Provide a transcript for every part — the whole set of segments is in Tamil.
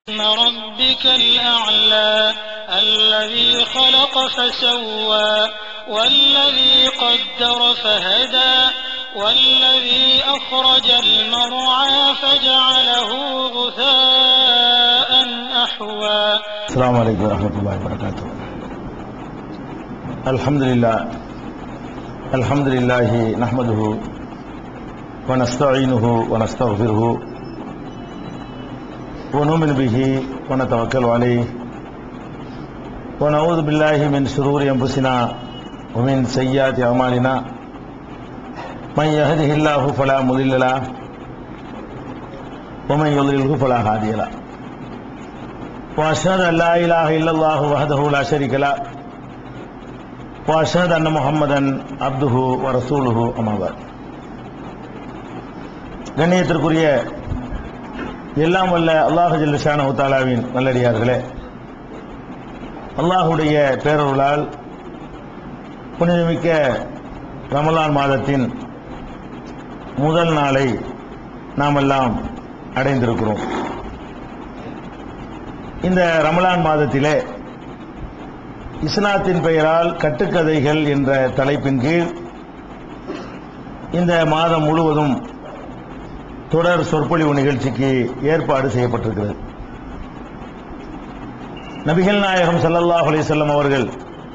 اسم ربك الأعلى الذي خلق فسوى والذي قدر فهدى والذي أخرج المرعى فجعله غثاء أحوى السلام عليكم ورحمة الله وبركاته الحمد لله الحمد لله نحمده ونستعينه ونستغفره ونؤمن به ونتوكل عليه ونعوذ بالله من شرور أنفسنا ومن سيئات أعمالنا من يهده الله فلا مضل له ومن يضلله فلا هادي له واشهد ان لا اله الا الله وحده لا شريك له واشهد ان محمدا عبده ورسوله اما بعد கண்ணியத்திற்குரிய எல்லாம் வல்ல அல்லாஹு ஜல்லிஷானு தாலாவின் நல்லடியார்களே அல்லாஹுடைய பேரருளால் புனிதமிக்க ரமலான் மாதத்தின் முதல் நாளை நாம் எல்லாம் அடைந்திருக்கிறோம் இந்த ரமலான் மாதத்திலே இஸ்லாத்தின் பெயரால் கட்டுக்கதைகள் என்ற தலைப்பின் கீழ் இந்த மாதம் முழுவதும் தொடர் சொற்பொழிவு நிகழ்ச்சிக்கு ஏற்பாடு செய்யப்பட்டிருக்கிறது நபிகள் நாயகம் ஸல்லல்லாஹு அலைஹி வஸல்லம் அவர்கள்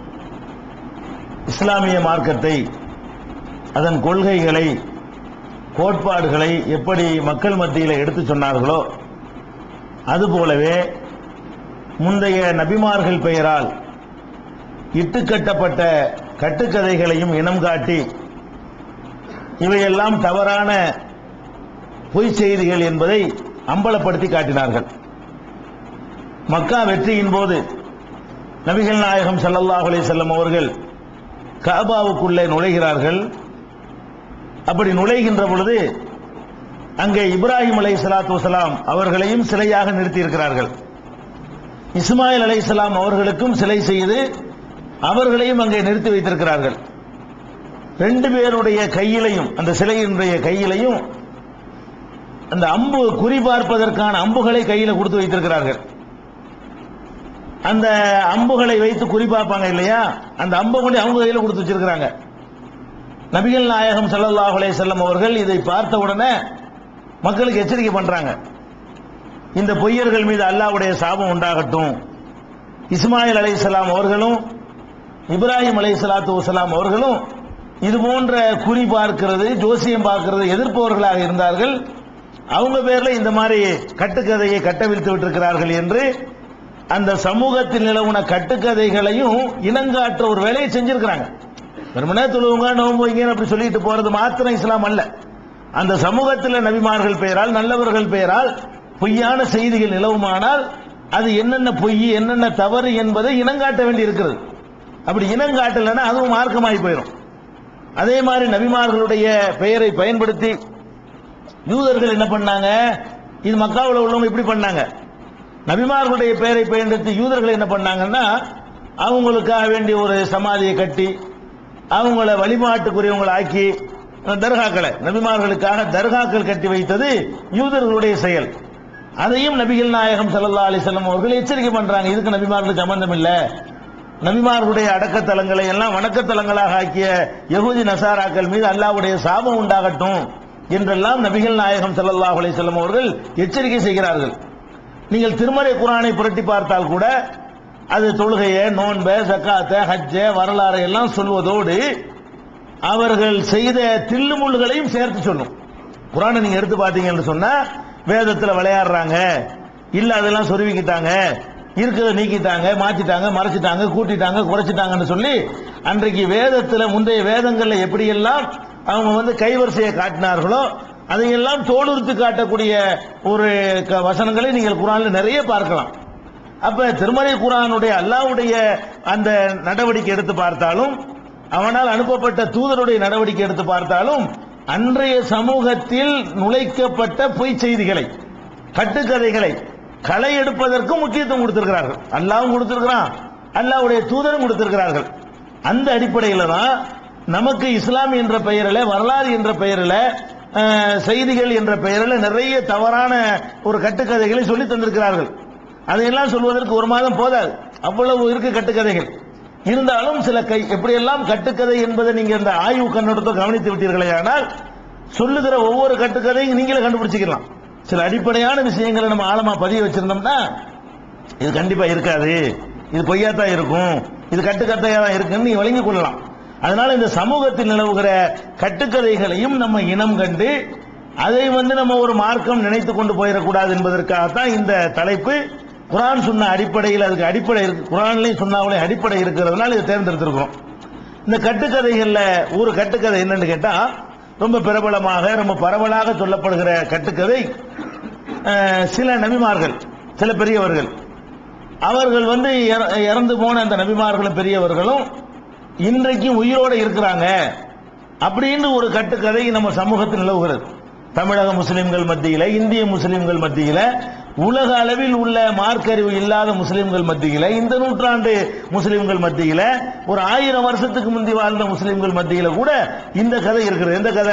இஸ்லாமிய மார்க்கத்தை அதன் கொள்கைகளை கோட்பாடுகளை எப்படி மக்கள் மத்தியில் எடுத்துச் சொன்னார்களோ அதுபோலவே முந்தைய நபிமார்கள் பெயரால் இட்டுக்கட்டப்பட்ட கட்டுக்கதைகளையும் இனம் காட்டி இவையெல்லாம் தவறான பொய் செய்திகள் என்பதை அம்பலப்படுத்தி காட்டினார்கள் மக்கா வெற்றியின் போது நபிகள் நாயகம் ஸல்லல்லாஹு அலைஹி வஸல்லம் அவர்கள் கஅபாவுக்குள்ளே நுழைகிறார்கள் அப்படி நுழைகின்ற பொழுது அங்கே இப்ராஹிம் அலை சலாத்து வசலாம் அவர்களையும் சிலையாக நிறுத்தியிருக்கிறார்கள் இஸ்மாயில் அலை அவர்களுக்கும் சிலை செய்து அவர்களையும் அங்கே நிறுத்தி வைத்திருக்கிறார்கள் ரெண்டு பேருடைய கையிலையும் அந்த சிலையினுடைய கையிலையும் அந்த அம்பு குறிபார்ப்பதற்கான அம்புகளை கையில கொடுத்து வைத்திருக்கிறார்கள் அந்த அம்புகளை வைத்து குறிபார்ப்பாங்க இல்லையா அந்த அம்பை கொண்டு அவங்க கையில கொடுத்து வச்சிருக்கிறாங்க நபிகள் நாயகம் ஸல்லல்லாஹு அலைஹி வஸல்லம் அவர்கள் இதை பார்த்த உடனே மக்களுக்கு எச்சரிக்கை பண்றாங்க இந்த பொய்யர்கள் மீது அல்லாஹ்வுடைய சாபம் உண்டாகட்டும் இஸ்மாயில் அலைஹிஸ்ஸலாம் அவர்களும் இப்ராஹிம் அலைஹிஸ்ஸலாத்து வஸலாம் அவர்களும் இது போன்ற குறி பார்க்கிறது ஜோசியம் பார்க்கிறது எதிர்ப்பவர்களாக இருந்தார்கள் அவங்க பேர்ல இந்த மாதிரி கட்டுக்கதையை கட்டவிழ்த்து விட்டிருக்கிறார்கள் என்று அந்த சமூகத்தில் நிலவுன கட்டுக்கதைகளையும் இனங்காற்ற ஒரு வேலையை செஞ்சிருக்கிறாங்க வெறுமனே தொழுவுங்க நோம்பு வைங்க அப்படி சொல்லிட்டு போறது மாத்திரம் இஸ்லாம் அல்ல அந்த சமூகத்தில் நபிமார்கள் பெயரால் நல்லவர்கள் பெயரால் பொய்யான செய்திகள் நிலவுமானால் அது என்னென்ன பொய் என்னென்ன தவறு என்பதை இனங்காட்ட வேண்டி இருக்கிறது அப்படி இனங்காட்டலைன்னா அதுவும் மார்க்கமாகி போயிடும் அதே மாதிரி நபிமார்களுடைய பெயரை பயன்படுத்தி யூதர்கள் என்ன பண்ணாங்க இது மக்காவில் உள்ளவங்க இப்படி பண்ணாங்க நபிமார்களுடைய பெயரை பயன்படுத்தி யூதர்கள் என்ன பண்ணாங்கன்னா அவங்களுக்காக வேண்டிய ஒரு சமாதியை கட்டி அவங்கள வழிபாட்டுக்குரியவங்களை ஆக்கி தர்காக்களை நபிமார்களுக்காக தர்காக்கள் கட்டி வைத்தது யூதர்களுடைய செயல் அதையும் நபிகள் நாயகம் சல்லா அலிசல்லம் அவர்கள் எச்சரிக்கை பண்றாங்க இதுக்கு நபிமார்களுக்கு சம்பந்தம் இல்ல நபிமார்களுடைய அடக்கத்தலங்களை எல்லாம் வணக்கத்தலங்களாக ஆக்கிய யகுதி நசாராக்கள் மீது அல்லாவுடைய சாபம் உண்டாகட்டும் என்றெல்லாம் நபிகள் நாயகம் சல்லல்லாஹு அலைஹி வஸல்லம் அவர்கள் எச்சரிக்கை செய்கிறார்கள் நீங்கள் திருமறை குரானை புரட்டி பார்த்தால் கூட அது தொழுகைய நோன்ப ஜக்காத்த ஹஜ்ஜ வரலாறு எல்லாம் சொல்வதோடு அவர்கள் செய்த தில்லுமுள்ளுகளையும் சேர்த்து சொல்லும் குரானை நீங்க எடுத்து பார்த்தீங்கன்னு சொன்னா வேதத்துல விளையாடுறாங்க இல்ல அதெல்லாம் சொருவிக்கிட்டாங்க இருக்கிறத நீக்கிட்டாங்க மாத்திட்டாங்க மறைச்சிட்டாங்க கூட்டிட்டாங்க குறைச்சிட்டாங்கன்னு சொல்லி அன்றைக்கு வேதத்துல முந்தைய வேதங்கள்ல எப்படியெல்லாம் அவங்க வந்து கைவரிசையை காட்டினார்களோ அதையெல்லாம் தோலுறுத்து காட்டக்கூடிய ஒரு க- வசனங்களை நீங்கள் குரான்ல நிறைய பார்க்கலாம் அப்ப திருமறை குரானுடைய அல்லாஹ்வுடைய அந்த நடவடிக்கை எடுத்து பார்த்தாலும் அவனால் அனுப்பப்பட்ட தூதருடைய நடவடிக்கை எடுத்து பார்த்தாலும் அன்றைய சமூகத்தில் நுழைக்கப்பட்ட பொய் செய்திகளை கட்டுக்கதைகளை களை எடுப்பதற்கும் முக்கியத்துவம் கொடுத்திருக்கிறார்கள் அல்லாவும் கொடுத்திருக்கிறான் அல்லாஹ்வுடைய தூதரும் கொடுத்திருக்கிறார்கள் அந்த அடிப்படையில தான் நமக்கு இஸ்லாம் என்ற பெயரில் வரலாறு என்ற பெயரில் அஹ், செய்திகள் என்ற பெயரில் நிறைய தவறான ஒரு கட்டுக்கதைகளை சொல்லி தந்திருக்கிறார்கள் அதையெல்லாம் சொல்வதற்கு ஒரு மாதம் போதாது அவ்வளவு இருக்கு கட்டுக்கதைகள் இருந்தாலும் சில கை எப்படியெல்லாம் கட்டுக்கதை என்பதை நீங்க இந்த ஆய்வு கண்ணோட்டத்தை கவனித்து விட்டீர்களே ஆனால் சொல்லுகிற ஒவ்வொரு கட்டுக்கதையும் நீங்களே கண்டுபிடிச்சிக்கலாம் சில அடிப்படையான விஷயங்களை நம்ம ஆழமா பதிய வச்சிருந்தோம்னா இது கண்டிப்பா இருக்காது இது பொய்யா தான் இருக்கும் இது கட்டுக்கதையா தான் இருக்குன்னு நீங்க வழங்கிக் கொள்ளலாம் அதனால இந்த சமூகத்தில் நிலவுகிற கட்டுக்கதைகளையும் நம்ம இனம் கண்டு அதை வந்து நம்ம ஒரு மார்க்கம் நினைத்து கொண்டு போயிடக்கூடாது என்பதற்காகத்தான் இந்த தலைப்பு குரான் சொன்ன அடிப்படையில் அதுக்கு அடிப்படை இருக்கு குரான்லையும் சொன்னாவிலே அடிப்படை இருக்கிறதுனால இதை தேர்ந்தெடுத்திருக்கிறோம் இந்த கட்டுக்கதைகள்ல ஒரு கட்டுக்கதை என்னன்னு கேட்டா ரொம்ப பிரபலமாக ரொம்ப பரவலாக சொல்லப்படுகிற கட்டுக்கதை அஹ், சில நபிமார்கள் சில பெரியவர்கள் அவர்கள் வந்து இற- இறந்து போன அந்த நபிமார்களும் பெரியவர்களும் இன்றைக்கும் உயிரோடு இருக்கிறாங்க அப்படின்னு ஒரு கட்டுக்கதை நம்ம சமூகத்தில் நிலவுகிறது தமிழக முஸ்லிம்கள் மத்தியில இந்திய முஸ்லிம்கள் மத்தியில உலக அளவில் உள்ள மார்க்கறிவு இல்லாத முஸ்லிம்கள் மத்தியில இந்த நூற்றாண்டு முஸ்லிம்கள் மத்தியில ஒரு ஆயிரம் வருஷத்துக்கு முந்தி வாழ்ந்த முஸ்லிம்கள் மத்தியில கூட இந்த கதை இருக்கிறது எந்த கதை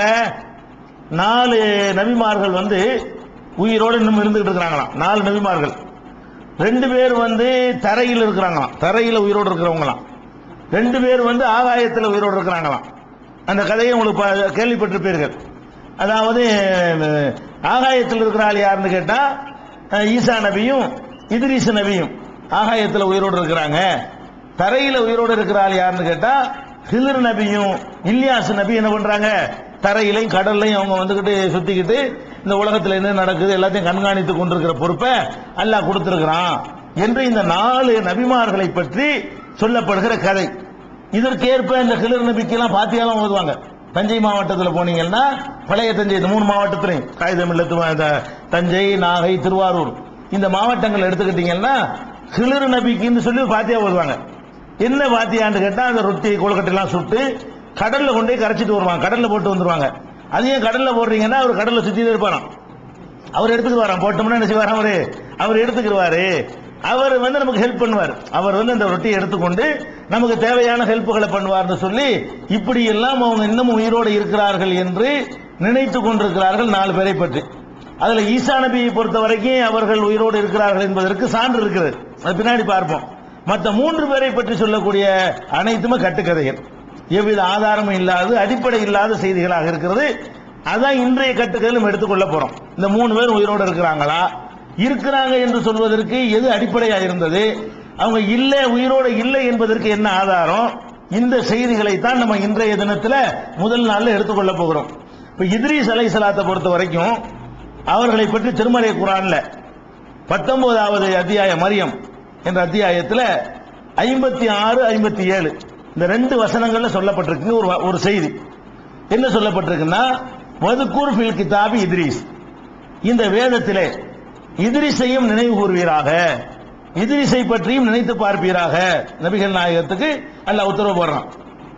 நாலு நபிமார்கள் வந்து உயிரோடு இன்னும் இருந்துகிட்டு இருக்கிறாங்களாம் நாலு நபிமார்கள் ரெண்டு பேர் வந்து தரையில் இருக்கிறாங்களாம் தரையில் உயிரோடு இருக்கிறவங்களாம் ரெண்டு பேர் வந்து ஆகாயத்தில் உயிரோடு இருக்கிறாங்களாம் அந்த கதையை உங்களுக்கு ப- கேள்விப்பட்டிருப்பீர்கள் அதாவது அஹ், ஆகாயத்தில் இருக்கிற ஆள் யாருன்னு கேட்டா அஹ், ஈசா நபியும் இத்ரீஸ் நபியும் ஆகாயத்தில் உயிரோடு இருக்கிறாங்க தரையில உயிரோடு இருக்கிற ஆள் யாருன்னு கேட்டா ஹிலர் நபியும் இல்யாஸ் நபி என்ன பண்றாங்க தரையிலையும் கடல்லையும் அவங்க வந்துகிட்டு சுத்திக்கிட்டு இந்த உலகத்துல என்ன நடக்குது எல்லாத்தையும் கண்காணித்து கொண்டிருக்கிற பொறுப்பை அல்லாஹ் கொடுத்திருக்கிறான் என்று இந்த நாலு நபிமார்களை பற்றி சொல்லப்படுகிற கதை இதற்கேற்ப இந்த கிளர் நபிக்கெல்லாம் பாத்தியாலாம் ஓதுவாங்க தஞ்சை மாவட்டத்தில் போனீங்கன்னா பழைய தஞ்சை இந்த மூணு மாவட்டத்திலையும் காகிதமில்லத்து இந்த தஞ்சை நாகை திருவாரூர் இந்த மாவட்டங்கள் எடுத்துக்கிட்டீங்கன்னா கிளர் நபிக்குன்னு சொல்லி பாத்தியா ஓதுவாங்க என்ன பாத்தியான்னு கேட்டா அந்த ரொட்டி கொழுக்கட்டையெல்லாம் சுட்டு கடல்ல கொண்டு போய் கரைச்சிட்டு வருவாங்க கடல்ல போட்டு வந்துருவாங்க அதையும் கடல்ல போடுறீங்கன்னா அவர் கடல்ல சுத்திட்டே இருப்பாராம் அவர் எடுத்துக்குவாராம் போட்டோம்னா என்ன செய்வார் அவரு அவர் எடுத்துக்கிடுவாரு அவர் வந்து நமக்கு ஹெல்ப் பண்ணுவார் அவர் வந்து அந்த ரொட்டியை எடுத்துக்கொண்டு நமக்கு தேவையான ஹெல்ப்புகளை பண்ணுவார்னு சொல்லி இப்படி எல்லாம் அவங்க இன்னமும் உயிரோடு இருக்கிறார்கள் என்று நினைத்து கொண்டிருக்கிறார்கள் நாலு பேரை பற்றி அதுல ஈசா நபியை பொறுத்த வரைக்கும் அவர்கள் உயிரோடு இருக்கிறார்கள் என்பதற்கு சான்று இருக்கிறது அது பின்னாடி பார்ப்போம் மற்ற மூன்று பேரை பற்றி சொல்லக்கூடிய அனைத்துமே கட்டுக்கதைகள் எவ்வித ஆதாரமும் இல்லாத அடிப்படை இல்லாத செய்திகளாக இருக்கிறது அதான் இன்றைய கட்டுக்கதையிலும் எடுத்துக்கொள்ள போறோம் இந்த மூணு பேர் உயிரோடு இருக்கிறாங்களா இருக்கிறாங்க என்று சொல்வதற்கு எது அடிப்படையா இருந்தது அவங்க இல்லை உயிரோடு இல்லை என்பதற்கு என்ன ஆதாரம் இந்த செய்திகளை தான் நம்ம இன்றைய தினத்துல முதல் நாள்ல எடுத்துக்கொள்ள போகிறோம் இப்ப இத்ரீஸ் அலை சலாத்தை பொறுத்த வரைக்கும் அவர்களை பற்றி திருமறை குரான்ல பத்தொன்பதாவது அத்தியாய மரியம் என்ற அத்தியாயத்துல ஐம்பத்தி ஆறு ஐம்பத்தி ஏழு இந்த ரெண்டு வசனங்கள்ல சொல்லப்பட்டிருக்கு ஒரு வ- ஒரு செய்தி என்ன சொல்லப்பட்டிருக்குன்னா மதுக்கூர் ஃபில் கிதாபி இத்ரீஸ் இந்த வேதத்திலே இத்ரிஸையும் நினைவு கூறுவீராக இத்ரிஸை பற்றியும் நினைத்து பார்ப்பீராக நபிகள் நாயகத்துக்கு அல்லாஹ் உத்தரவு போடுறான்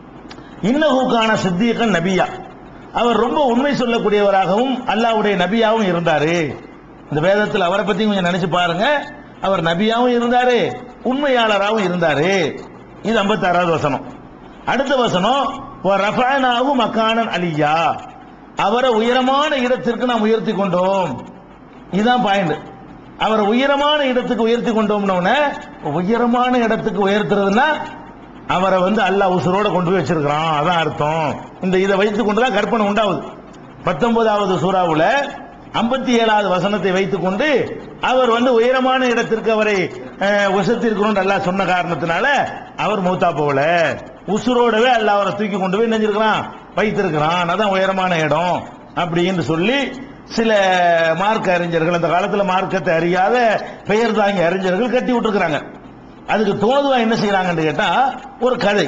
இன்னஹூக்கான சித்தியக்கன் நபியா அவர் ரொம்ப உண்மை சொல்லக்கூடியவராகவும் அல்லாஹ்வுடைய நபியாவும் இருந்தாரு இந்த வேதத்தில் அவரை பத்தி கொஞ்சம் நினைச்சு பாருங்க அவர் நபியாவும் இருந்தாரு உண்மையாளராகவும் இருந்தாரு இது 56வது வசனம் அடுத்த வசனம் ரஃபானாவும் மக்கானன் அலியா அவரை உயரமான இடத்திற்கு நாம் உயர்த்தி கொண்டோம் இதுதான் பாயிண்ட் அவரை உயரமான இடத்துக்கு உயர்த்தி கொண்டோம்னோட உயரமான இடத்துக்கு உயர்த்துறதுன்னா அவரை வந்து அல்லாஹ் உசுரோட கொண்டு போய் வச்சிருக்கிறான் அதான் அர்த்தம் இந்த இதை வைத்துக் கொண்டுதான் கற்பனை உண்டாகுது பத்தொன்பதாவது சூறாவுல ஐம்பத்தி ஏழாவது வசனத்தை வைத்துக்கொண்டு அவர் வந்து உயரமான இடத்திற்கு அவரை அஹ், உசத்திருக்கிறோம் அல்லாஹ் சொன்ன காரணத்தினால அவர் மூத்தா போகல உசுரோடவே அல்லாஹ் அவரை தூக்கி கொண்டு போய் நெஞ்சிருக்கிறான் வைத்திருக்கிறான் அதான் உயரமான இடம் அப்படின்னு சொல்லி சில மார்க்க அறிஞர்கள் அந்த காலத்துல மார்க்கத்தை அறியாத பெயர் தாங்கி அறிஞர்கள் கட்டி விட்டுருக்காங்க அதுக்கு தோதுவா என்ன செய்யறாங்கன்னு கேட்டா ஒரு கதை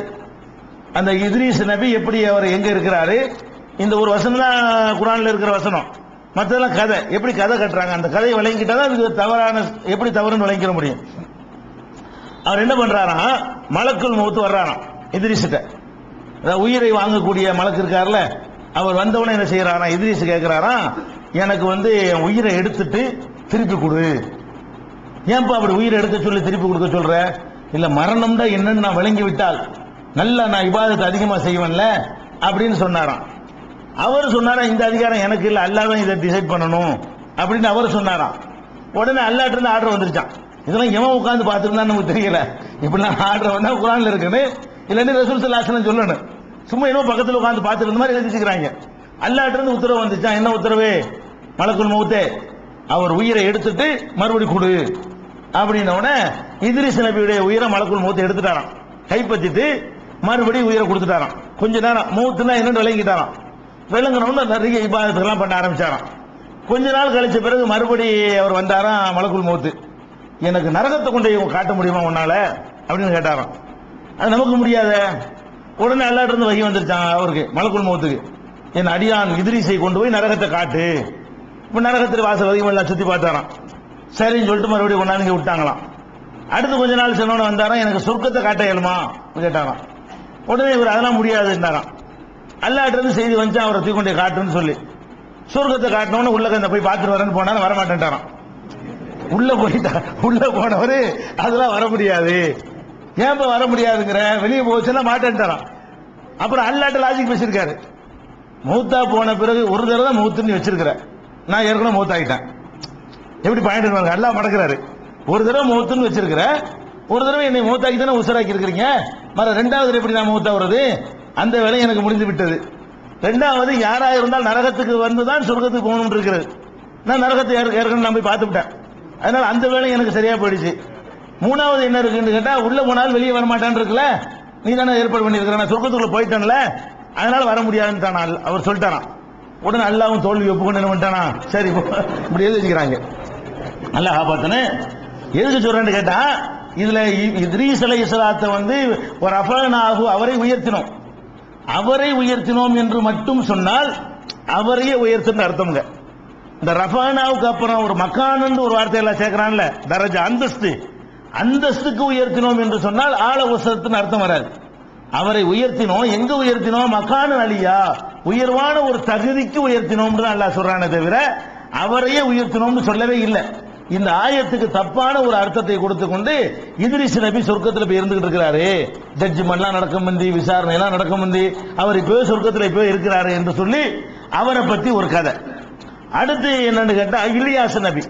அந்த இத்ரீஸ் நபி எப்படி அவர் எங்க இருக்கிறாரு இந்த ஒரு வசனம் தான் குரான்ல இருக்கிற வசனம் மற்றதெல்லாம் கதை எப்படி கதை கட்டுறாங்க அந்த கதையை விளங்கிட்டா தான் அதுக்கு தவறான எப்படி தவறுன்னு விளங்கிட முடியும் அவர் என்ன பண்றாராம் மலக்குள் மௌத்து வர்றாராம் இத்ரீஸ்கிட்ட அதாவது உயிரை வாங்கக்கூடிய மலக்கு இருக்கார்ல அவர் வந்தவொடனே என்ன செய்யறாராம் இத்ரீஸ் கேட்கிறாராம் எனக்கு வந்து என் உயிரை எடுத்துட்டு திருப்பி கொடு ஏன்பா அப்படி உயிரை எடுக்க சொல்லி திருப்பி கொடுக்க சொல்ற இல்ல மரணம்டா என்னன்னு நான் விளங்கி விட்டால் நல்லா நான் இபாதத்தை அதிகமா செய்வேன்ல அப்படின்னு சொன்னாராம் அவர் சொன்னாரா இந்த அதிகாரம் எனக்கு இல்ல அல்லாதான் இதை டிசைட் பண்ணணும் அப்படின்னு அவர் சொன்னாராம் உடனே அல்லாட்ட இருந்து ஆர்டர் வந்துருச்சான் இதெல்லாம் எவன் உட்கார்ந்து பார்த்துருந்தா நமக்கு தெரியல இப்படிலாம் ஆடுறவனா குரான்ல இருக்குன்னு இல்லைன்னு ரசூல் சல்லாசனம் சொல்லணும் சும்மா என்னமோ பக்கத்துல உட்கார்ந்து பார்த்துட்டு இருந்த மாதிரி எழுதிச்சுக்கிறாங்க அல்லாட்ட இருந்து உத்தரவு வந்துச்சான் என்ன உத்தரவு மலக்குள் மௌத்தே அவர் உயிரை எடுத்துட்டு மறுபடி கொடு அப்படின்ன உடனே இத்ரிஸ் நபியுடைய உயிரை மலக்குள் மௌத்தை எடுத்துட்டாராம் கைப்பற்றிட்டு மறுபடியும் உயிரை கொடுத்துட்டாராம் கொஞ்ச நேரம் மூத்துனா என்னன்னு விளங்கிட்டாராம் விளங்கினோன்னு நிறைய இபாதத்துக்கெல்லாம் பண்ண ஆரம்பிச்சாராம் கொஞ்ச நாள் கழிச்ச பிறகு மறுபடி அவர் வந்தாராம் மலக்குள் மௌத்து எனக்கு நரகத்தை கொண்டு இவங்க காட்ட முடியுமா உன்னால அப்படின்னு கேட்டாராம் அது நமக்கு முடியாத உடனே எல்லாட்ட இருந்து வகி வந்துருச்சான் அவருக்கு மலக்குள் மௌத்துக்கு என் அடியான் இதிரிசை கொண்டு போய் நரகத்தை காட்டு இப்ப நரகத்தில் வாசல் வரைக்கும் எல்லாம் சுத்தி பார்த்தாராம் சரின்னு சொல்லிட்டு மறுபடியும் கொண்டாந்து இங்க விட்டாங்களாம் அடுத்து கொஞ்ச நாள் சொன்னோன்னு வந்தாராம் எனக்கு சொர்க்கத்தை காட்ட இயலுமா கேட்டாராம் உடனே இவர் அதெல்லாம் முடியாதுன்னாராம் அல்லாட்ட இருந்து செய்தி வந்துச்சு அவரை தூக்கி கொண்டு காட்டுன்னு சொல்லி சொர்க்கத்தை காட்டணும்னு உள்ள கந்த போய் பார்த்துட்டு வரேன்னு போனாலும் வர மாட்டேன்ட்டாராம் உள்ள போயிட்டா உள்ள போனவரு அதெல்லாம் வர முடியாது ஏன் இப்ப வர முடியாதுங்கிற வெளியே போச்சுன்னா மாட்டேன்ட்டாராம் அப்புறம் அல்லாட்ட லாஜிக் பேசியிருக்காரு மூத்தா போன பிறகு ஒரு தடவை தான் மூத்துன்னு வச்சிருக்கிற நான் ஏற்கனவே மூத்தாயிட்டேன் எப்படி பாயிண்ட் பாருங்க அல்லா மடக்கிறாரு ஒரு தடவை மூத்துன்னு வச்சிருக்கிற ஒரு தடவை என்னை மூத்தாக்கி தானே உசராக்கி இருக்கிறீங்க மற ரெண்டாவது எப்படி நான் மூத்தா வருது அந்த வேலை எனக்கு முடிந்து விட்டது ரெண்டாவது யாரா இருந்தால் நரகத்துக்கு வந்து தான் சொர்க்கத்துக்கு போகணும் இருக்கிறது நான் நரகத்தை ஏற்க- ஏற்கனவே நான் போய் பார்த்துவிட்டேன் அதனால அந்த வேலை எனக்கு சரியா போயிடுச்சு மூணாவது என்ன இருக்குன்னு கேட்டா உள்ள போனாலும் வெளியே வர மாட்டான்னு இருக்குல்ல நீ தானே ஏற்பாடு பண்ணிருக்கிற நான் சொர்க்கத்துக்குள்ள போயிட்டேன்ல அதனால வர முடியாதுன்னு தானா அவர் சொல்லிட்டாராம் உடனே அல்லாவும் தோல்வி ஒப்புக்கொண்டு என்ன பண்ணிட்டானா சரி இப்படி எழுதி வச்சுக்கிறாங்க நல்லா காப்பாத்தனே எதுக்கு சொல்றேன்னு கேட்டா இதுல இ- இத்ரீஸ் அலை இஸ்லாத்தை வந்து ஒரு அபனாகு அவரை உயர்த்தினோம் அவரை உயர்த்தினோம் என்று மட்டும் சொன்னால் அவரையே உயர்த்துன்னு அர்த்தம்ங்க இந்த ரஃபானாவுக்கு அப்புறம் ஒரு மக்கானன்னு ஒரு வார்த்தையெல்லாம் சேர்க்கிறான்ல தரஜா அந்தஸ்து அந்தஸ்துக்கு உயர்த்தினோம் என்று சொன்னால் ஆள உசரத்துன்னு அர்த்தம் வராது அவரை உயர்த்தினோம் எங்க உயர்த்தினோம் மக்கான அலியா உயர்வான ஒரு தகுதிக்கு உயர்த்தினோம்னு தான் அல்லாஹ் சொல்றானே தவிர அவரையே உயர்த்தினோம்னு சொல்லவே இல்லை இந்த ஆயத்துக்கு தப்பான ஒரு அர்த்தத்தை கொடுத்து கொண்டு இதிரிஸ் நபி சொர்க்கத்துல போய் இருந்துகிட்டு இருக்கிறாரு ஜட்ஜ்மெண்ட்லாம் நடக்கும் முந்தி விசாரணை எல்லாம் நடக்கும் முந்தி அவர் இப்போ சொர்க்கத்துல இப்போ இருக்கிறாரு என்று சொல்லி அவரை பத்தி ஒரு கதை அடுத்து என்னன்னு கேட்டா இலியாஸ் நபி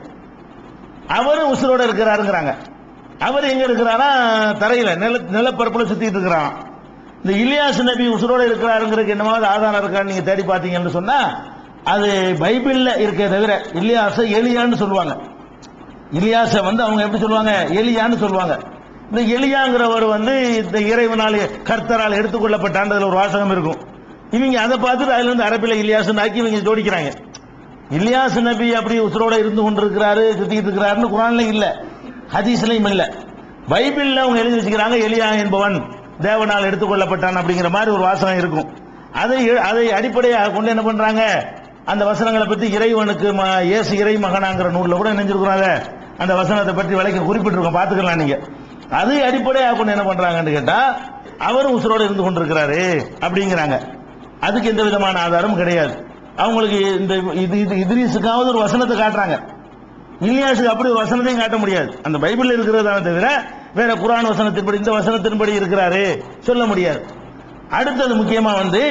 அவரும் உசுரோட இருக்கிறாருங்கிறாங்க அவர் எங்க இருக்கிறாரா தரையில நில நிலப்பரப்புல சுத்திட்டு இருக்கிறாராம் இந்த இலியாஸ் நபி உசுரோட இருக்கிறாருங்கிறதுக்கு என்னமாவது ஆதாரம் இருக்கான்னு நீங்க தேடி பார்த்தீங்கன்னு சொன்னா அது பைபிள்ல இருக்கே தவிர இலியாச எலியான்னு சொல்லுவாங்க இலியாச வந்து அவங்க எப்படி சொல்லுவாங்க எலியான்னு சொல்லுவாங்க இந்த எலியாங்கிறவர் வந்து இந்த இறைவனால் கர்த்தரால் எடுத்துக்கொள்ளப்பட்டான்றதுல ஒரு வாசகம் இருக்கும் இவங்க அதை பார்த்துட்டு அதுல இருந்து அரபில இலியாஸ்னு ஆக்கி இவங்க ஜோடிக்கிறாங்க இலியாஸ் நபி அப்படி உசுரோட இருந்து கொண்டிருக்கிறாரு சுத்திட்டு இருக்கிறாருன்னு குரான்ல இல்ல ஹதீஸ்லயும் இல்ல பைபிள்ல அவங்க எழுதி வச்சுக்கிறாங்க எலியா என்பவன் தேவனால் எடுத்துக்கொள்ளப்பட்டான் அப்படிங்கிற மாதிரி ஒரு வாசகம் இருக்கும் அதை அதை அடிப்படையாக கொண்டு என்ன பண்றாங்க அந்த வசனங்களை பத்தி இறைவனுக்கு ம- இயேசு இறை மகனாங்கிற நூல்ல கூட நினைஞ்சிருக்கிறாங்க அந்த வசனத்தை பற்றி விலைக்கு குறிப்பிட்டிருக்கோம் பார்த்துக்கலாம் நீங்க அதை அடிப்படையாக கொண்டு என்ன பண்றாங்கன்னு கேட்டா அவரும் உசுரோட இருந்து கொண்டிருக்கிறாரு அப்படிங்கிறாங்க அதுக்கு எந்த விதமான ஆதாரமும் கிடையாது அவங்களுக்கு இந்த இது இது இத்ரீஸுக்காவது ஒரு வசனத்தை காட்டுறாங்க இலியாஸுக்கு அப்படி ஒரு வசனத்தையும் காட்ட முடியாது அந்த பைபிள்ல இருக்கிறதான தவிர வேற குரான் வசனத்தின்படி இந்த வசனத்தின்படி இருக்கிறாரு சொல்ல முடியாது அடுத்தது முக்கியமா வந்து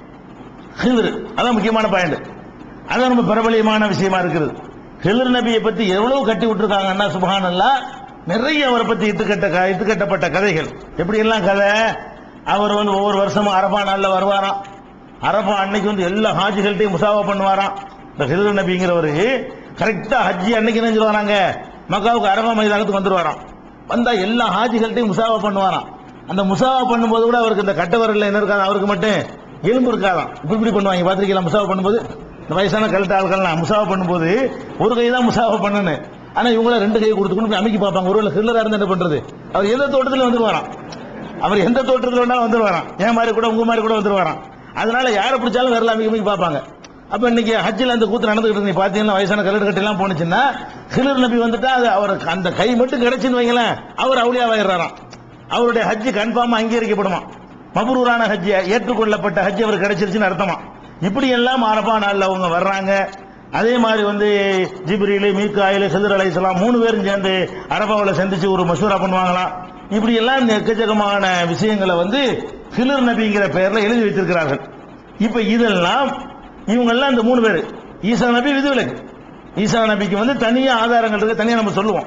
ஹில்ரு அதான் முக்கியமான பாயிண்ட் அதான் ரொம்ப பிரபலியமான விஷயமா இருக்குது ஹில்ர் நபியை பத்தி எவ்வளவு கட்டி விட்டுருக்காங்கன்னா சுபஹானல்லா நிறைய அவரை பத்தி இட்டுக்கட்ட க- இட்டுக்கட்டப்பட்ட கதைகள் எப்படி எல்லாம் கதை அவர் வந்து ஒவ்வொரு வருஷமும் அரபா நாள்ல வருவாராம் அரபா அன்னைக்கு வந்து எல்லா ஹாஜிகள்ட்டையும் முசாவா பண்ணுவாராம் இந்த ஹில்ர் நபிங்கிறவரு கரெக்டா ஹஜ்ஜி அன்னைக்கு என்ன சொல்லுவாங்க மக்காவுக்கு அரபா மைதானத்துக்கு வந்துருவாராம் வந்தா எல்லா ஹாஜிகள்ட்டையும் முசாவா பண்ணுவாராம் அந்த முசாவா பண்ணும்போது கூட அவருக்கு இந்த கட்ட விரல்ல என்ன இருக்காது அவருக்கு மட்டும் எலும்பு இருக்காதாம் இப்படி இப்படி பண்ணுவாங்க பாத்திரிக்கலாம் முசாவா பண்ணும்போது இந்த வயசான கழுத்த ஆட்கள்லாம் முசாவா பண்ணும்போது ஒரு கை தான் முசாவா பண்ணணும் ஆனா இவங்கள ரெண்டு கை கொடுத்துக்கணும் அமைக்கி பார்ப்பாங்க ஒருவேளை ஹில்லரா இருந்து என்ன பண்றது அவர் எந்த தோட்டத்துல வந்துருவாராம் அவர் எந்த தோற்றத்துல வேணாலும் வந்துருவாராம் என் மாதிரி கூட உங்க மாதிரி கூட வந்துருவாராம் அதனால யாரை பிடிச்சாலும் விரல அமைக்க அமைக்கி பார்ப்பாங்க அப்ப இன்னைக்கு ஹஜ்ஜில் அந்த கூத்து நடந்துகிட்டு இருக்கு நீ பாத்தீங்கன்னா வயசான கல்லடு கட்டெல்லாம் போனுச்சுன்னா ஹிலர் நபி வந்துட்டா அது அவருக்கு அந்த கை மட்டும் கிடைச்சுன்னு வைங்களேன் அவர் அவுளியாவாயிடுறாராம் அவருடைய ஹஜ்ஜு கன்ஃபார்மா அங்கீகரிக்கப்படுமா மபரூரான ஹஜ்ஜி ஏற்றுக்கொள்ளப்பட்ட ஹஜ் அவர் கிடைச்சிருச்சுன்னு அர்த்தமா இப்படி எல்லாம் அரபா நாள்ல அவங்க வர்றாங்க அதே மாதிரி வந்து ஜிப்ரீலு மீக்காயில் ஹிதர் அலைஹிஸ்ஸலாம் மூணு பேரும் சேர்ந்து அரபாவில் சந்திச்சு ஒரு மசூரா பண்ணுவாங்களாம் இப்படி எல்லாம் இந்த எக்கச்சக்கமான விஷயங்களை வந்து ஹிலர் நபிங்கிற பெயர்ல எழுதி வைத்திருக்கிறார்கள் இப்ப இதெல்லாம் இவங்கெல்லாம் இந்த மூணு பேர் ஈசா நபி விதிவிலக்கு ஈசா நபிக்கு வந்து தனியா ஆதாரங்கள் இருக்கு தனியா நம்ம சொல்லுவோம்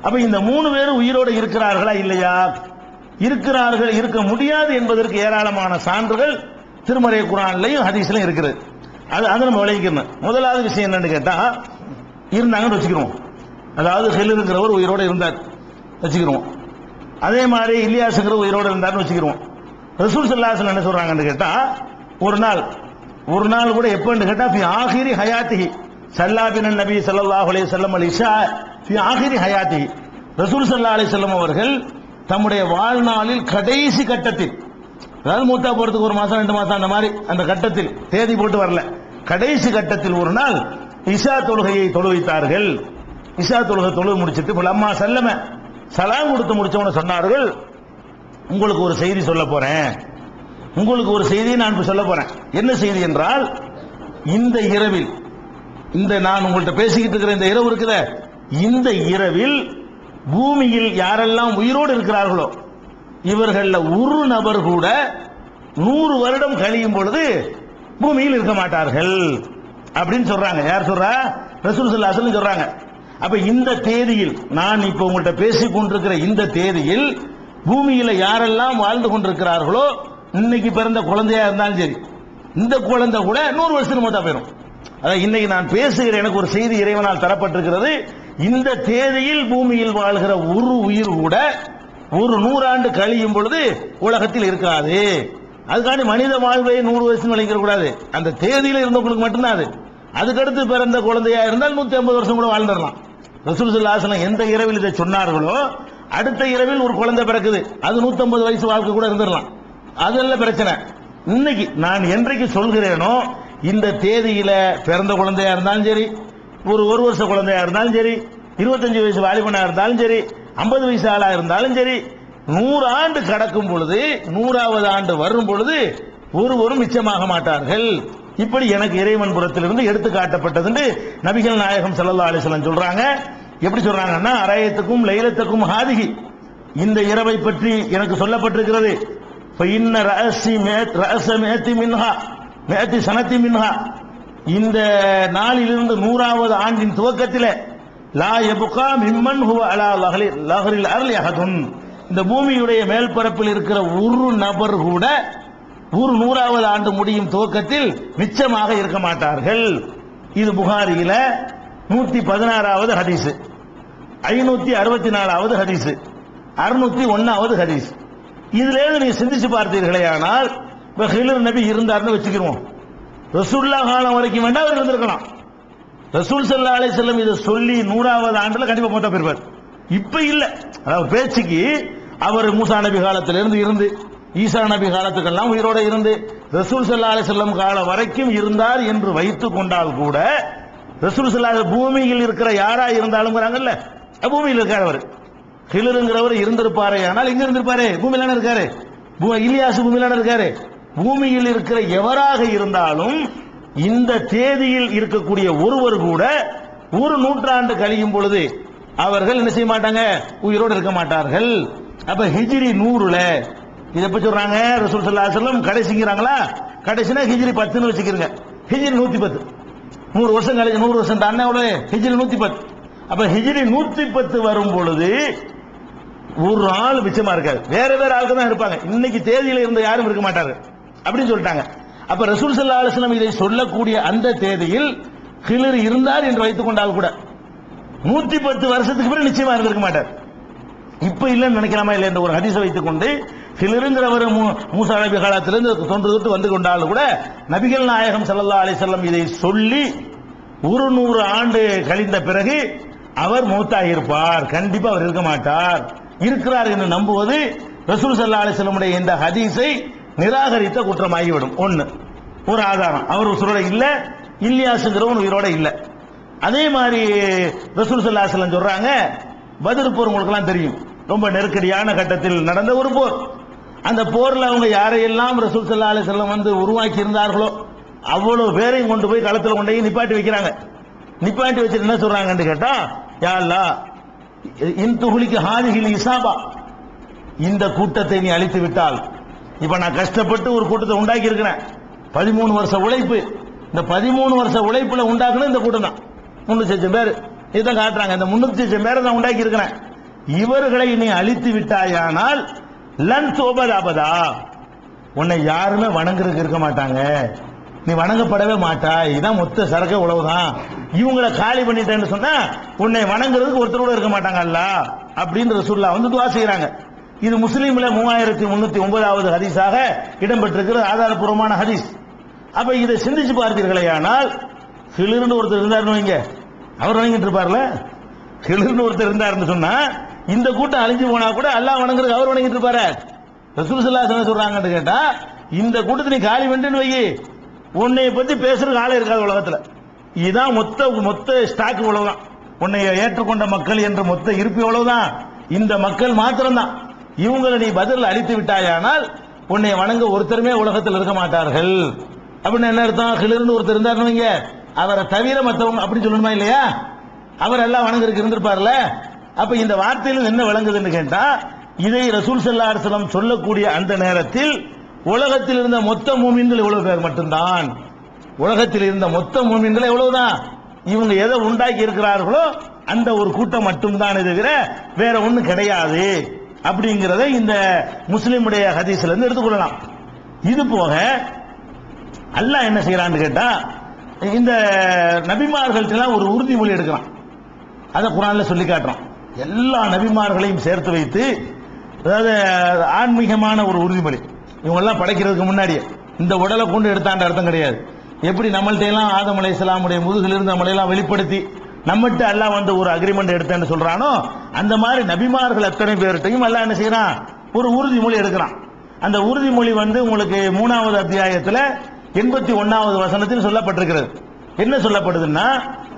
அப்ப இந்த மூணு பேரும் உயிரோடு இருக்கிறார்களா இல்லையா இருக்கிறார்கள் இருக்க முடியாது என்பதற்கு ஏராளமான சான்றுகள் திருமறை குரான்லையும் ஹதீஸ்லையும் இருக்கிறது அது அதை நம்ம விளைவிக்கணும் முதலாவது விஷயம் என்னன்னு கேட்டா இருந்தாங்கன்னு வச்சுக்கிறோம் அதாவது ஹெல்லுங்கிறவர் உயிரோட இருந்தார் வச்சுக்கிறோம் அதே மாதிரி இலியாசுங்கிற உயிரோட இருந்தார்னு வச்சுக்கிறோம் ரசூல் சல்லாசன் என்ன சொல்றாங்கன்னு கேட்டா ஒரு நாள் ஒரு நாள் கூட எப்பன்னு கேட்டா ஃபி ஆகிரி ஹயாத்திஹி சல்லாபின் நபி ஸல்லல்லாஹு அலைஹி வஸல்லம் அல் இஷா ஃபி ஆகிரி ஹயாத்திஹி ரசூல் ஸல்லல்லாஹு அலைஹி வஸல்லம் அவர்கள் தம்முடைய வாழ்நாளில் கடைசி கட்டத்தில் அதாவது மூத்தா போறதுக்கு ஒரு மாசம் ரெண்டு மாசம் அந்த மாதிரி அந்த கட்டத்தில் தேதி போட்டு வரல கடைசி கட்டத்தில் ஒரு நாள் இஷா தொழுகையை தொழுவித்தார்கள் இஷா தொழுகை தொழுது முடிச்சிட்டு அம்மா செல்லம சலாம் கொடுத்து முடிச்சவன சொன்னார்கள் உங்களுக்கு ஒரு செய்தி சொல்ல போறேன் உங்களுக்கு ஒரு செய்தியை நான் இப்ப சொல்ல போறேன் என்ன செய்தி என்றால் இந்த இரவில் இந்த நான் உங்கள்ட்ட பேசிக்கிட்டு இருக்கிற இந்த இரவு இருக்குதே இந்த இரவில் பூமியில் யாரெல்லாம் உயிரோடு இருக்கிறார்களோ இவர்கள்ல ஒரு நபர் கூட நூறு வருடம் கழியும் பொழுது பூமியில் இருக்க மாட்டார்கள் அப்படின்னு சொல்றாங்க யார் சொல்றா ரசூல் சல்லாசன் சொல்றாங்க அப்ப இந்த தேதியில் நான் இப்ப உங்கள்ட்ட பேசிக் கொண்டிருக்கிற இந்த தேதியில் பூமியில யாரெல்லாம் வாழ்ந்து கொண்டிருக்கிறார்களோ இன்னைக்கு பிறந்த குழந்தையா இருந்தாலும் சரி இந்த குழந்தை கூட நூறு வருஷத்துக்கு மூத்தா போயிடும் அதான் இன்னைக்கு நான் பேசுகிற எனக்கு ஒரு செய்தி இறைவனால் தரப்பட்டிருக்கிறது இந்த தேதியில் பூமியில் வாழ்கிற ஒரு உயிர் கூட ஒரு நூறாண்டு கழியும் பொழுது உலகத்தில் இருக்காது அதுக்காண்டி மனித வாழ்வை நூறு வருஷம் விளைக்கிற கூடாது அந்த தேதியில இருந்தவங்களுக்கு மட்டும்தான் அது அதுக்கடுத்து பிறந்த குழந்தையா இருந்தால் நூத்தி ஐம்பது வருஷம் கூட வாழ்ந்துடலாம் ரசூல் சுல்லாசனம் எந்த இரவில் இதை சொன்னார்களோ அடுத்த இரவில் ஒரு குழந்தை பிறக்குது அது 150 வயசு வாழ்க்கை கூட இருந்துடலாம் அதெல்லாம் பிரச்சனை இன்னைக்கு நான் என்றைக்கு சொல்கிறேனோ இந்த தேதியில பிறந்த குழந்தையா இருந்தாலும் சரி ஒரு ஒரு வருஷ குழந்தையா இருந்தாலும் சரி இருபத்தஞ்சு வயசு வாலிபனா இருந்தாலும் சரி ஐம்பது வயசு ஆளா இருந்தாலும் சரி நூறு ஆண்டு கடக்கும் பொழுது நூறாவது ஆண்டு வரும் பொழுது ஒருவரும் மிச்சமாக மாட்டார்கள் இப்படி எனக்கு இறைவன் புறத்திலிருந்து எடுத்து காட்டப்பட்டதுன்னு நபிகள் நாயகம் ஸல்லல்லாஹு அலைஹி வஸல்லம் சொல்றாங்க எப்படி சொல்றாங்கன்னா அரயத்துக்கும் லைலத்துக்கும் ஹாதிகி இந்த இரவை பற்றி எனக்கு சொல்லப்பட்டிருக்கிறது இன்ன ரஅசி மேத் ரஅச மேத்தி மின்ஹா மேத்தி சனத்தி மின்ஹா இந்த நாளிலிருந்து நூறாவது ஆண்டின் துவக்கத்திலே லா எபுகா மிம்மன் ஹுவ அலா லஹலி லஹரில் அருள் யஹதுன் இந்த பூமியுடைய மேல்பரப்பில் இருக்கிற ஒரு நபர் கூட ஒரு நூறாவது ஆண்டு முடியும் துவக்கத்தில் மிச்சமாக இருக்க மாட்டார்கள் இது புகாரியில நூத்தி பதினாறாவது ஹதீஸ் ஐநூத்தி அறுபத்தி நாலாவது ஹதீஸ் அறுநூத்தி ஒன்னாவது ஹதீஸ் இதுல இருந்து நீங்க சிந்திச்சு பார்த்தீர்களே ஆனால் இப்ப ஹிலர் நபி இருந்தார்னு வச்சுக்கிறோம் ரசூல்லா காலம் வரைக்கும் வேண்டாம் அவர் இருந்திருக்கலாம் ரசூல் சல்லா அலை செல்லம் இதை சொல்லி நூறாவது ஆண்டுல கண்டிப்பா மொத்தம் பெறுவார் இப்ப இல்ல அதாவது பேச்சுக்கு அவர் மூசா நபி காலத்துல இருந்து இருந்து ஈசா நபி காலத்துக்கெல்லாம் உயிரோட இருந்து ரசூல் சல்லா அலை செல்லம் காலம் வரைக்கும் இருந்தார் என்று வைத்துக் கொண்டால் கூட ரசூல் சல்லா பூமியில் இருக்கிற யாரா இருந்தாலும்ங்கிறாங்கல்ல பூமியில் இருக்கார் அவர் ஹிலருங்கிறவர் இருந்திருப்பாரே ஆனால் எங்க இருந்திருப்பாரு பூமியில தானே இருக்காரு பூ- இலியாசு பூமியில தானே இருக்காரு பூமியில் இருக்கிற எவராக இருந்தாலும் இந்த தேதியில் இருக்கக்கூடிய ஒருவர் கூட ஒரு நூற்றாண்டு கழியும் பொழுது அவர்கள் என்ன செய்ய மாட்டாங்க உயிரோடு இருக்க மாட்டார்கள் அப்ப ஹிஜ்ரி நூறுல இதை எப்ப சொல்றாங்க ரசூல் ஸல்லல்லாஹு அலைஹி வஸல்லம் கடைசிங்கிறாங்களா கடைசினா ஹிஜ்ரி பத்துன்னு வச்சுக்கிறங்க ஹிஜ்ரி நூத்தி பத்து நூறு வருஷம் கழிச்சு நூறு வருஷம் தானே எவ்வளவு ஹிஜ்ரி நூத்தி பத்து அப்ப ஹிஜ்ரி நூத்தி பத்து வரும் பொழுது ஒரு ஆள் மிச்சமா இருக்காது வேற வேற ஆளுக்கு தான் இருப்பாங்க இன்னைக்கு தேதியில இருந்த யாரும் இருக்க மாட்டாங்க அப்படின்னு சொல்லிட்டாங்க அப்ப ரசூல் ஸல்லல்லாஹு அலைஹி வஸல்லம் இதை சொல்லக்கூடிய அந்த தேதியில் ஹிலர் இருந்தார் என்று வைத்துக் கொண்டால் கூட நூத்தி பத்து வருஷத்துக்கு பிறகு நிச்சயமா இருந்திருக்க மாட்டார் இப்ப இல்லைன்னு நினைக்கலாமா இல்லை என்ற ஒரு ஹதீஸை வைத்துக் கொண்டு சிலருங்கிறவர் மூ- மூசா நபி காலத்திலிருந்து தொன்று தொட்டு வந்து கொண்டாலும் கூட நபிகள் நாயகம் ஸல்லல்லாஹு அலைஹி வஸல்லம் இதை சொல்லி ஒரு நூறு ஆண்டு கழிந்த பிறகு அவர் மூத்தாகியிருப்பார் கண்டிப்பா அவர் இருக்க மாட்டார் இருக்கிறார் என்று நம்புவது ரசூல் ஸல்லல்லாஹு அலைஹி வஸல்லமுடைய இந்த ஹதீஸை நிராகரித்த குற்றமாகிவிடும் ஒண்ணு ஒரு ஆதாரம் அவர் உசுரோட இல்ல இல்லியாசுங்கிறவன் உயிரோட இல்ல அதே மாதிரி ரசூல் ஸல்லல்லாஹு அலைஹி வஸல்லம் சொல்றாங்க பத்ர் போர் உங்களுக்கெல்லாம் தெரியும் ரொம்ப நெருக்கடியான கட்டத்தில் நடந்த ஒரு போர் அந்த போர்ல அவங்க யாரையெல்லாம் ரசூல் ஸல்லல்லாஹு அலைஹி வஸல்லம் வந்து உருவாக்கி இருந்தார்களோ அவ்வளவு பேரையும் கொண்டு போய் களத்துல கொண்டு போய் நிப்பாட்டி வைக்கிறாங்க நிப்பாட்டி வச்சுட்டு என்ன சொல்றாங்கன்னு கேட்டா யா அல்லாஹ் இன் துகுலிக்கு ஹாதிஹில் இசாபா இந்த கூட்டத்தை நீ அழித்து விட்டால் இப்ப நான் கஷ்டப்பட்டு ஒரு கூட்டத்தை உண்டாக்கி இருக்கிறேன் பதிமூணு வருஷ உழைப்பு இந்த பதிமூணு வருஷ உழைப்புல உண்டாக்குன இந்த கூட்டம் தான் முன்னூத்தி லட்சம் பேர் இதான் காட்டுறாங்க இந்த முன்னூத்தி லட்சம் பேரை நான் உண்டாக்கி இருக்கிறேன் இவர்களை நீ அழித்து விட்டாயானால் லன் சோபதாபதா உன்னை யாருமே வணங்குறதுக்கு இருக்க மாட்டாங்க நீ வணங்கப்படவே மாட்டாய் இதான் மொத்த சரக்கு உழவுதான் இவங்களை காலி பண்ணிட்டேன்னு சொன்னா உன்னை வணங்குறதுக்கு ஒருத்தர் கூட இருக்க மாட்டாங்க அல்ல அப்படின்னு ரசூல்லா வந்து துவா செய்யறாங்க இது முஸ்லீம்ல மூவாயிரத்தி முன்னூத்தி ஒன்பதாவது ஹதீஸாக இடம்பெற்றிருக்கிறது ஆதாரபூர்வமான ஹதீஸ் அப்ப இதை சிந்திச்சு பார்த்தீர்களே ஆனால் ஹிலிருந்து ஒருத்தர் இருந்தாருன்னு வைங்க அவர் வணங்கிட்டு இருப்பார்ல ஹிலிருந்து ஒருத்தர் இருந்தாருன்னு சொன்னா இந்த கூட்டம் அழிஞ்சு போனா கூட அல்லாஹ் வணங்குறதுக்கு அவர் வணங்கிட்டு இருப்பாரு ரசூல் ஸல்லல்லாஹு அலைஹி சொல்றாங்கன்னு கேட்டா இந்த கூட்டத்தை நீ காலி பண்ணிட்டு வை உன்னை பத்தி பேசுறதுக்கு ஆளே இருக்காது உலகத்துல இதுதான் மொத்த மொத்த ஸ்டாக் இவ்வளவுதான் உன்னை ஏற்றுக்கொண்ட மக்கள் என்ற மொத்த இருப்பு இவ்வளவுதான் இந்த மக்கள் மாத்திரம்தான் இவங்களை நீ பதில் அழித்து விட்டாயானால் உன்னை வணங்க ஒருத்தருமே உலகத்தில் இருக்க மாட்டார்கள் அப்படின்னு என்ன அர்த்தம் கிளிர்னு ஒருத்தர் இருந்தாருன்னு வைங்க அவரை தவிர மற்றவங்க அப்படி சொல்லணுமா இல்லையா அவர் எல்லாம் வணங்குறதுக்கு இருந்திருப்பார்ல அப்ப இந்த வார்த்தையில் என்ன விளங்குதுன்னு கேட்டா இதை ரசூல் ஸல்லல்லாஹு அலைஹி வஸல்லம் சொல்லக்கூடிய அந்த நேரத்தில் உலகத்தில் இருந்த மொத்த மூமின்கள் இவ்வளவு பேர் மட்டும்தான் உலகத்தில் இருந்த மொத்த மூமின்கள் எவ்வளவுதான் இவங்க எதை உண்டாக்கி இருக்கிறார்களோ அந்த ஒரு கூட்டம் மட்டும்தான் தவிர வேற ஒண்ணும் கிடையாது அப்படிங்கறத இந்த முஸ்லிமுடைய ஹதீஸ்ல இருந்து எடுத்துக்கொள்ளலாம் இது போக அல்லாஹ் என்ன செய்யறான்னு கேட்டா இந்த நபிமார்கள்ட்டெல்லாம் ஒரு உறுதிமொழி எடுக்கிறான் அதை குரான்ல சொல்லி காட்டுறான் எல்லா நபிமார்களையும் சேர்த்து வைத்து அதாவது ஆன்மீகமான ஒரு உறுதிமொழி இவங்க எல்லாம் படைக்கிறதுக்கு முன்னாடியே இந்த உடலை கொண்டு எடுத்தாண்ட அர்த்தம் கிடையாது எப்படி நம்மள்ட்ட எல்லாம் ஆதம் அலை இஸ்லாமுடைய முதுகிலிருந்து நம்மளை எல்லாம் வெளிப்படுத்தி நம்மகிட்ட அல்லாஹ் வந்து ஒரு அக்ரிமெண்ட் எடுத்தேன்னு சொல்றானோ அந்த மாதிரி நபிமார்கள் அத்தனை பேர்கிட்டையும் அல்லாஹ் என்ன செய்யறான் ஒரு உறுதிமொழி எடுக்கிறான் அந்த உறுதிமொழி வந்து உங்களுக்கு மூணாவது அத்தியாயத்துல எண்பத்தி ஒன்னாவது வசனத்தில் சொல்லப்பட்டிருக்கிறது என்ன சொல்லப்படுதுன்னா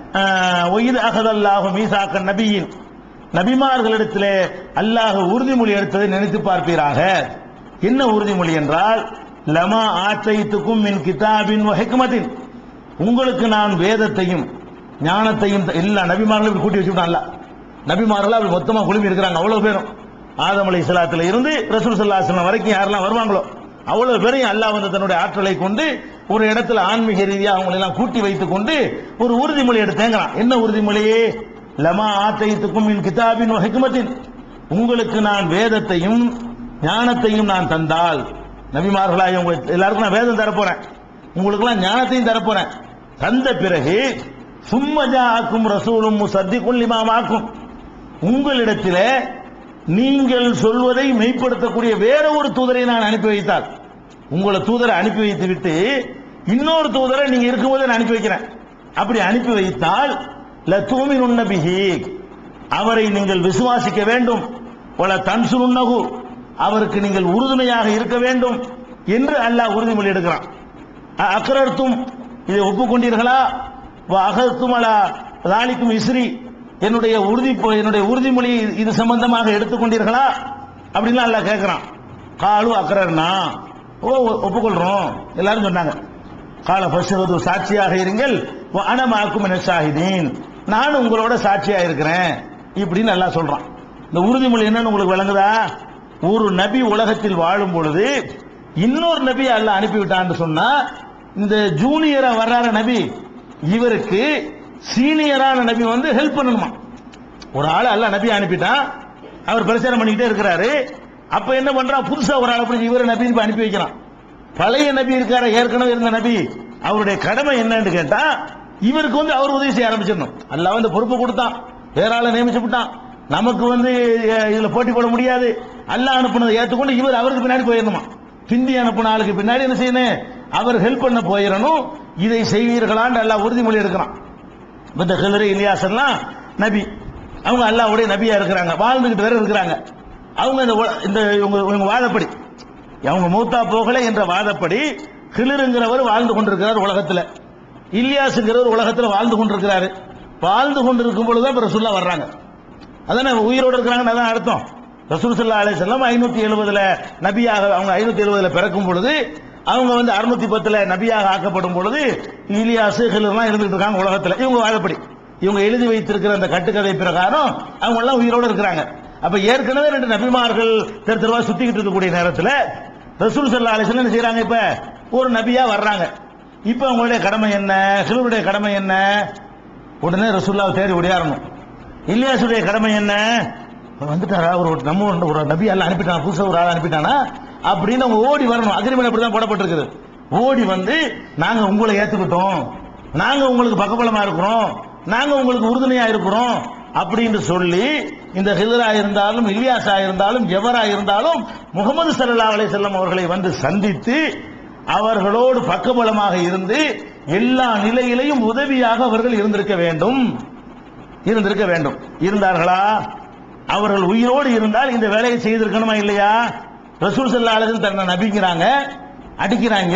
ஆஹ், ஒய்து அகதல்லாஹு மீசாக்க நபியின் நபிமார்களிடத்திலே அல்லாஹ் உறுதிமொழி எடுத்ததை நினைத்து பார்ப்பீராக என்ன உறுதிமொழி என்றால் லமா ஆத்தைத்துக்கும் மின் கிதாபின் வ ஹிக்மத்தின் உங்களுக்கு நான் வேதத்தையும் ஞானத்தையும் த- எல்லா நபிமார்களும் இப்படி கூட்டி வச்சுட்டான் அல்ல நபிமார்கள் அப்படி மொத்தமா குழுமி இருக்கிறாங்க அவ்வளவு பேரும் ஆதம் அலை இஸ்லாத்துல இருந்து ரசூல் சல்லா வரைக்கும் யாரெல்லாம் வருவாங்களோ அவ்வளவு பேரையும் அல்லாஹ் வந்து தன்னுடைய ஆற்றலை கொண்டு ஒரு இடத்துல ஆன்மீக ரீதியா அவங்களை எல்லாம் கூட்டி வைத்துக் கொண்டு ஒரு உறுதிமொழி எடுத்தேங்கிறான் என்ன உறுதிமொழி லமா ஆத்தைத்துக்கும் மின் கிதாபின் வ ஹிக்மத்தின் உங்களுக்கு நான் வேதத்தையும் ஞானத்தையும் நான் தந்தால் நபிமார்களாக உங்க எல்லாருக்கும் நான் வேதம் தரப்போறேன் உங்களுக்கெல்லாம் ஞானத்தையும் தரப்போறேன் தந்த பிறகு சும்மஜாக்கும் ரசூலும் சத்திக்கும் லிமாமாக்கும் உங்களிடத்திலே நீங்கள் சொல்வதை மெய்ப்படுத்தக்கூடிய வேற ஒரு தூதரை நான் அனுப்பி வைத்தால் உங்களை தூதரை அனுப்பி வைத்து விட்டு இன்னொரு தூதரை நீங்க இருக்கும்போது நான் அனுப்பி வைக்கிறேன் அப்படி அனுப்பி வைத்தால் லத்தூமின் உன்னபிஹி அவரை நீங்கள் விசுவாசிக்க வேண்டும் பல தன்சுருன்னகு அவருக்கு நீங்கள் உறுதுணையாக இருக்க வேண்டும் என்று அல்லாஹ் உறுதிமொழி எடுக்கிறான் அ- அக்ரர்த்தும் இதை ஒப்புக்கொண்டீர்களா அகத்தும் அலா ராலிக்கும் இஸ்ரி என்னுடைய உறுதி என்னுடைய உறுதிமொழி இது சம்பந்தமாக எடுத்துக்கொண்டீர்களா அப்படின்னு அல்லாஹ் கேட்கிறான் காலு அக்ரர்னா ஓ ஒ- ஒப்புக்கொள்றோம் எல்லாரும் சொன்னாங்க கால பசுவது சாட்சியாக இருங்கள் அனமாக்கும் என ஷாஹிதீன் நானும் உங்களோட சாட்சியா இருக்கிறேன் இப்படின்னு நல்லா சொல்றான் இந்த உறுதிமொழி என்னன்னு உங்களுக்கு விளங்குதா ஒரு நபி உலகத்தில் வாழும் பொழுது இன்னொரு நபி அல்லாஹ் அனுப்பிவிட்டான்னு சொன்னா இந்த ஜூனியரா வர்றார நபி இவருக்கு சீனியரான நபி வந்து ஹெல்ப் பண்ணணுமா ஒரு ஆள் அல்லாஹ் நபி அனுப்பிட்டான் அவர் பிரச்சாரம் பண்ணிக்கிட்டே இருக்கிறாரு அப்ப என்ன பண்றான் புதுசா ஒரு ஆள் அப்படி இவரை நபி அனுப்பி வைக்கிறான் பழைய நபி இருக்கார ஏற்கனவே இருந்த நபி அவருடைய கடமை என்னன்னு கேட்டா இவருக்கு வந்து அவர் உதவி செய்ய ஆரம்பிச்சிடணும் அல்லாஹ் வந்து பொறுப்பு கொடுத்தான் வேற ஆளை நியமிச்சு விட்டான் நமக்கு வந்து அஹ், இதுல போட்டி போட முடியாது அல்லாஹ் அனுப்புனதை ஏத்துக்கொண்டு இவர் அவருக்கு பின்னாடி போயிடணுமா பிந்தி அனுப்புன ஆளுக்கு பின்னாடி என்ன செய்யணும் அவர் ஹெல்ப் பண்ண போயிடணும் இதை செய்வீர்களான்னு அல்லாஹ் உறுதிமொழி எடுக்கிறான் இந்த ஹிலரி இலியாஸ் எல்லாம் நபி அவங்க அல்லாஹ்வுடைய நபியா இருக்கிறாங்க வாழ்ந்துகிட்டு வேற இருக்கிறாங்க அவங்க இந்த உல- இந்த இவங்க இவங்க வாதப்படி அவங்க மூத்தா போகல என்ற வாதப்படி ஹிலருங்கிறவர் வாழ்ந்து கொண்டிருக்கிறார் உலகத்துல இலியாஸ்ங்கிறவர் உலகத்துல வாழ்ந்து கொண்டிருக்கிறாரு வாழ்ந்து கொண்டிருக்கும் பொழுதுதான் இப்ப ரசூல்லா வர்றாங்க அதானே உயிரோடு இருக்கிறாங்கன்னு அதான் அர்த்தம் ரசூல் சல்லா அலைஹி வஸல்லம் ஐநூத்தி எழுபதுல நபியாக அவங்க ஐநூத்தி எழுபதுல பிறக்கும் பொழுது அவங்க வந்து அறுநூத்தி பத்துல நபியாக ஆக்கப்படும் பொழுது இலியாசு ஹிலர்லாம் இருந்துட்டு இருக்காங்க உலகத்துல இவங்க வாழப்படி இவங்க எழுதி வைத்திருக்கிற அந்த கட்டுக்கதை பிரகாரம் அவங்க எல்லாம் உயிரோடு இருக்கிறாங்க அப்ப ஏற்கனவே ரெண்டு நபிமார்கள் தெரு தெருவா சுத்திக்கிட்டு இருக்கக்கூடிய நேரத்துல ரசூல் சல்லா அலிஸ்லாம் என்ன செய்யறாங்க இப்ப ஒரு நபியா வர்றாங்க இப்ப அவங்களுடைய கடமை என்ன ஹிலருடைய கடமை என்ன உடனே ரசூல்லாவை தேடி ஓடியாரணும் இலியாசுடைய கடமை என்ன வந்துட்டாரா ஒரு ஒரு நம்ம ஒரு- ஒரு நபி அல்ல அனுப்பிட்டானா புதுசா ஒரு ஆள் அனுப்பிட்டானா அப்படின்னு அவங்க ஓடி வரணும் அக்ரிமெண்ட் அப்படிதான் போடப்பட்டிருக்குது ஓடி வந்து நாங்க உங்களை ஏத்துக்கிட்டோம் நாங்க உங்களுக்கு பக்கபலமா இருக்கிறோம் நாங்க உங்களுக்கு உறுதுணையா இருக்கிறோம் அப்படின்னு சொல்லி இந்த ஹிதரா இருந்தாலும் இலியாஸா இருந்தாலும் எவரா இருந்தாலும் முகமது சல்லா அலைஹி செல்லம் அவர்களை வந்து சந்தித்து அவர்களோடு பக்கபலமாக இருந்து எல்லா நிலையிலையும் உதவியாக அவர்கள் இருந்திருக்க வேண்டும் இருந்திருக்க வேண்டும் இருந்தார்களா அவர்கள் உயிரோடு இருந்தால் இந்த வேலையை செய்திருக்கணுமா இல்லையா ரசூல் சல்லா அலைஹி தன்னை நபிங்கிறாங்க அடிக்கிறாங்க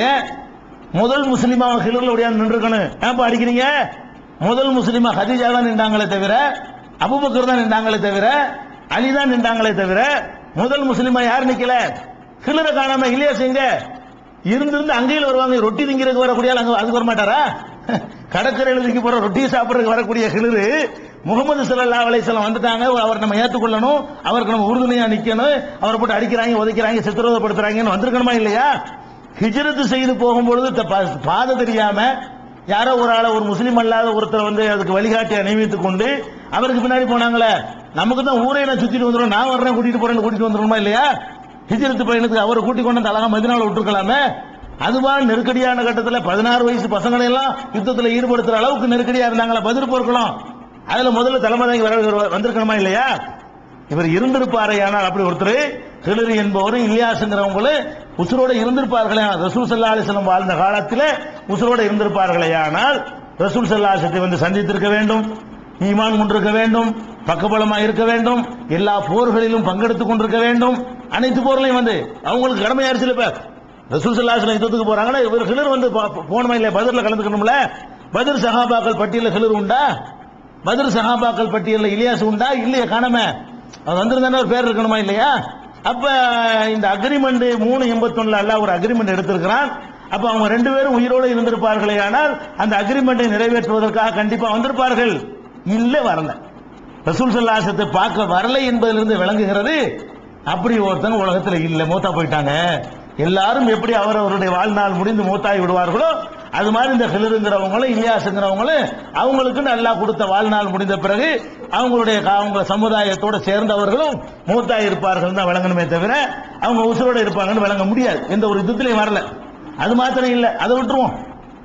முதல் முஸ்லிமா ஹிலர்ல ஒடியாந்து நின்றுக்கணும் ஏன்பா அடிக்கிறீங்க முதல் முஸ்லிமா ஹதீஜா தான் நின்றாங்களே தவிர அபுபக்கர் தான் நின்றாங்களே தவிர அலி தான் நின்றாங்களே தவிர முதல் முஸ்லிமா யார் நிக்கல ஹிலரை காணாம இல்லையா செய்யுங்க இருந்திருந்து அங்கேயும் வருவாங்க ரொட்டி திங்கிறதுக்கு வரக்கூடிய ஆள் அங்க அதுக்கு வர மாட்டாரா கடற்கரையில் திங்க போற ரொட்டி சாப்பிடுறதுக்கு வரக்கூடிய ஹிலரு முகமது ஸல்லல்லாஹு அலைஹி வஸல்லம் வந்துட்டாங்க அவர் நம்ம ஏத்துக்கொள்ளணும் அவருக்கு நம்ம உறுதுணையா நிக்கணும் அவரை போட்டு அடிக்கிறாங்க உதைக்கிறாங்க சித்திரவதைப்படுத்துறாங்கன்னு வந்திருக்கணுமா இல்லையா ஹிஜ்ரத் செய்து போகும்பொழுது த- பா- பாதை தெரியாம யாரோ ஒரு ஆளை ஒரு முஸ்லீம் அல்லாத ஒருத்தர் வந்து அதுக்கு வழிகாட்டி நியமித்துக் கொண்டு அவருக்கு பின்னாடி போனாங்களே நமக்கு தான் ஊரே நான் சுத்திட்டு வந்துடும் நான் வர்றேன் கூட்டிட்டு போறேன்னு கூட்டிட்டு வந்துருமா இல்லையா ஹிஜ்ரத் பயணத்துக்கு அவரை கூட்டிக் கொண்டு வந்து அழகா மதினால விட்டுருக்கலாமே அதுவா நெருக்கடியான கட்டத்துல பதினாறு வயசு பசங்களை எல்லாம் யுத்தத்துல ஈடுபடுத்துற அளவுக்கு நெருக்கடியா இருந்தாங்களா பதில் போர்க்கலாம் அதுல முதல்ல தலைமை தாங்கி வர வந்திருக்கணுமா இல்லையா இவர் இருந்திருப்பாரே ஆனால் அப்படி ஒருத்தர் கிளறி என்பவரும் இல்லியாசுங்கிறவங்களும் உசுரோட இருந்திருப்பார்களே ரசூல் சல்லா அலிஸ்லம் வாழ்ந்த காலத்தில் உசுரோட இருந்திருப்பார்களே ஆனால் ரசூல் சல்லா அலிசத்தை வந்து சந்தித்திருக்க வேண்டும் ஈமான் கொண்டிருக்க வேண்டும் பக்கபலமா இருக்க வேண்டும் எல்லா போர்களிலும் பங்கெடுத்துக் கொண்டிருக்க வேண்டும் அனைத்து போர்களையும் வந்து அவங்களுக்கு கடமையாயிருச்சு இப்ப ரசூல் சல்லா அலிஸ்லம் யுத்தத்துக்கு போறாங்கன்னா இவர் கிளர் வந்து பா- போகணுமா இல்லையா பதிரில் கலந்துக்கணும்ல பதிர் சஹாபாக்கள் பட்டியலில் கிளர் உண்டா பதிர் சஹாபாக்கள் பட்டியலில் இலியாஸ் உண்டா இல்லையா காணாம அது வந்திருந்தானே ஒரு பேர் இருக்கணுமா இல்லையா அப்ப இந்த அக்ரிமெண்ட் மூணு எண்பத்தொன்னுல அல்லாஹ் ஒரு அக்ரிமெண்ட் எடுத்திருக்கிறான் அப்ப அவங்க ரெண்டு பேரும் உயிரோடு இருந்திருப்பார்களே ஆனால் அந்த அக்ரிமெண்டை நிறைவேற்றுவதற்காக கண்டிப்பா வந்திருப்பார்கள் இல்ல வரல ரசூல் சல்லாசத்தை பார்க்க வரலை என்பதிலிருந்து விளங்குகிறது அப்படி ஒருத்தங்க உலகத்துல இல்ல மூத்தா போயிட்டாங்க எல்லாரும் எப்படி அவரவருடைய வாழ்நாள் முடிந்து மூத்தாகி விடுவார்களோ அது மாதிரி இந்த ஹிலருங்கிறவங்களும் இல்லியாசுங்கிறவங்களும் அவங்களுக்குன்னு அல்லாஹ் கொடுத்த வாழ்நாள் முடிந்த பிறகு அவங்களுடைய கா- அவங்க சமுதாயத்தோட சேர்ந்தவர்களும் மூத்தாகி இருப்பார்கள் தான் விளங்கணுமே தவிர அவங்க உசுரோட இருப்பாங்கன்னு விளங்க முடியாது எந்த ஒரு யுத்தத்திலையும் வரல அது மாத்திரம் இல்ல அதை விட்டுருவோம்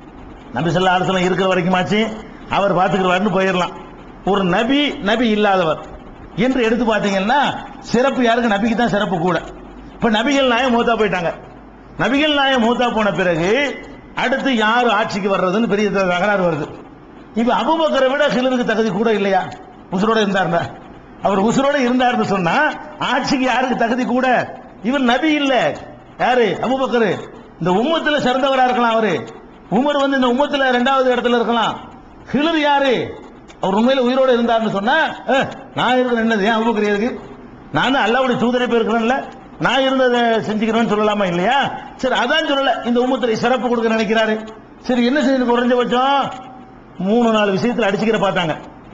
நபி சொல்லா அரசலம் இருக்கிற வரைக்குமாச்சு அவர் பார்த்துக்கிறவாருன்னு போயிடலாம் ஒரு நபி நபி இல்லாதவர் என்று எடுத்து பார்த்தீங்கன்னா சிறப்பு யாருக்கு நபிக்கு தான் சிறப்பு கூட இப்ப நபிகள் நாயம் மூத்தா போயிட்டாங்க நபிகள் நாயம் மூத்தா போன பிறகு அடுத்து யார் ஆட்சிக்கு வர்றதுன்னு பெரிய தகராறு வருது இப்ப அபுபக்கரை விட ஹிலருக்கு தகுதி கூட இல்லையா உசுரோட இருந்தாருன்னா அவர் உசுரோட இருந்தாருன்னு சொன்னா ஆட்சிக்கு யாருக்கு தகுதி கூட இவர் நபி இல்ல யாரு அபுபக்கர் இந்த உம்மத்துல சிறந்தவரா இருக்கலாம் அவரு உமர் வந்து இந்த உம்மத்துல ரெண்டாவது இடத்துல இருக்கலாம் ஹிலர் யாரு அவர் உண்மையில உயிரோட இருந்தாருன்னு சொன்னா அஹ், நான் இருக்கிற என்னது ஏன் அபுபக்கர் இருக்கு நானும் அல்லாவுடைய தூதரை போய் இருக்கிறேன்ல நான் இருந்ததை செஞ்சுக்கிறேன்னு சொல்லலாமா இல்லையா சரி அதான் சொல்லல இந்த உம்மத்துல சிறப்பு கொடுக்க நினைக்கிறாரு சரி என்ன செய்யுது குறைஞ்சபட்சம் மூணு நாலு விஷயத்துல அடிச்சுக்கிற பார்த்தாங்க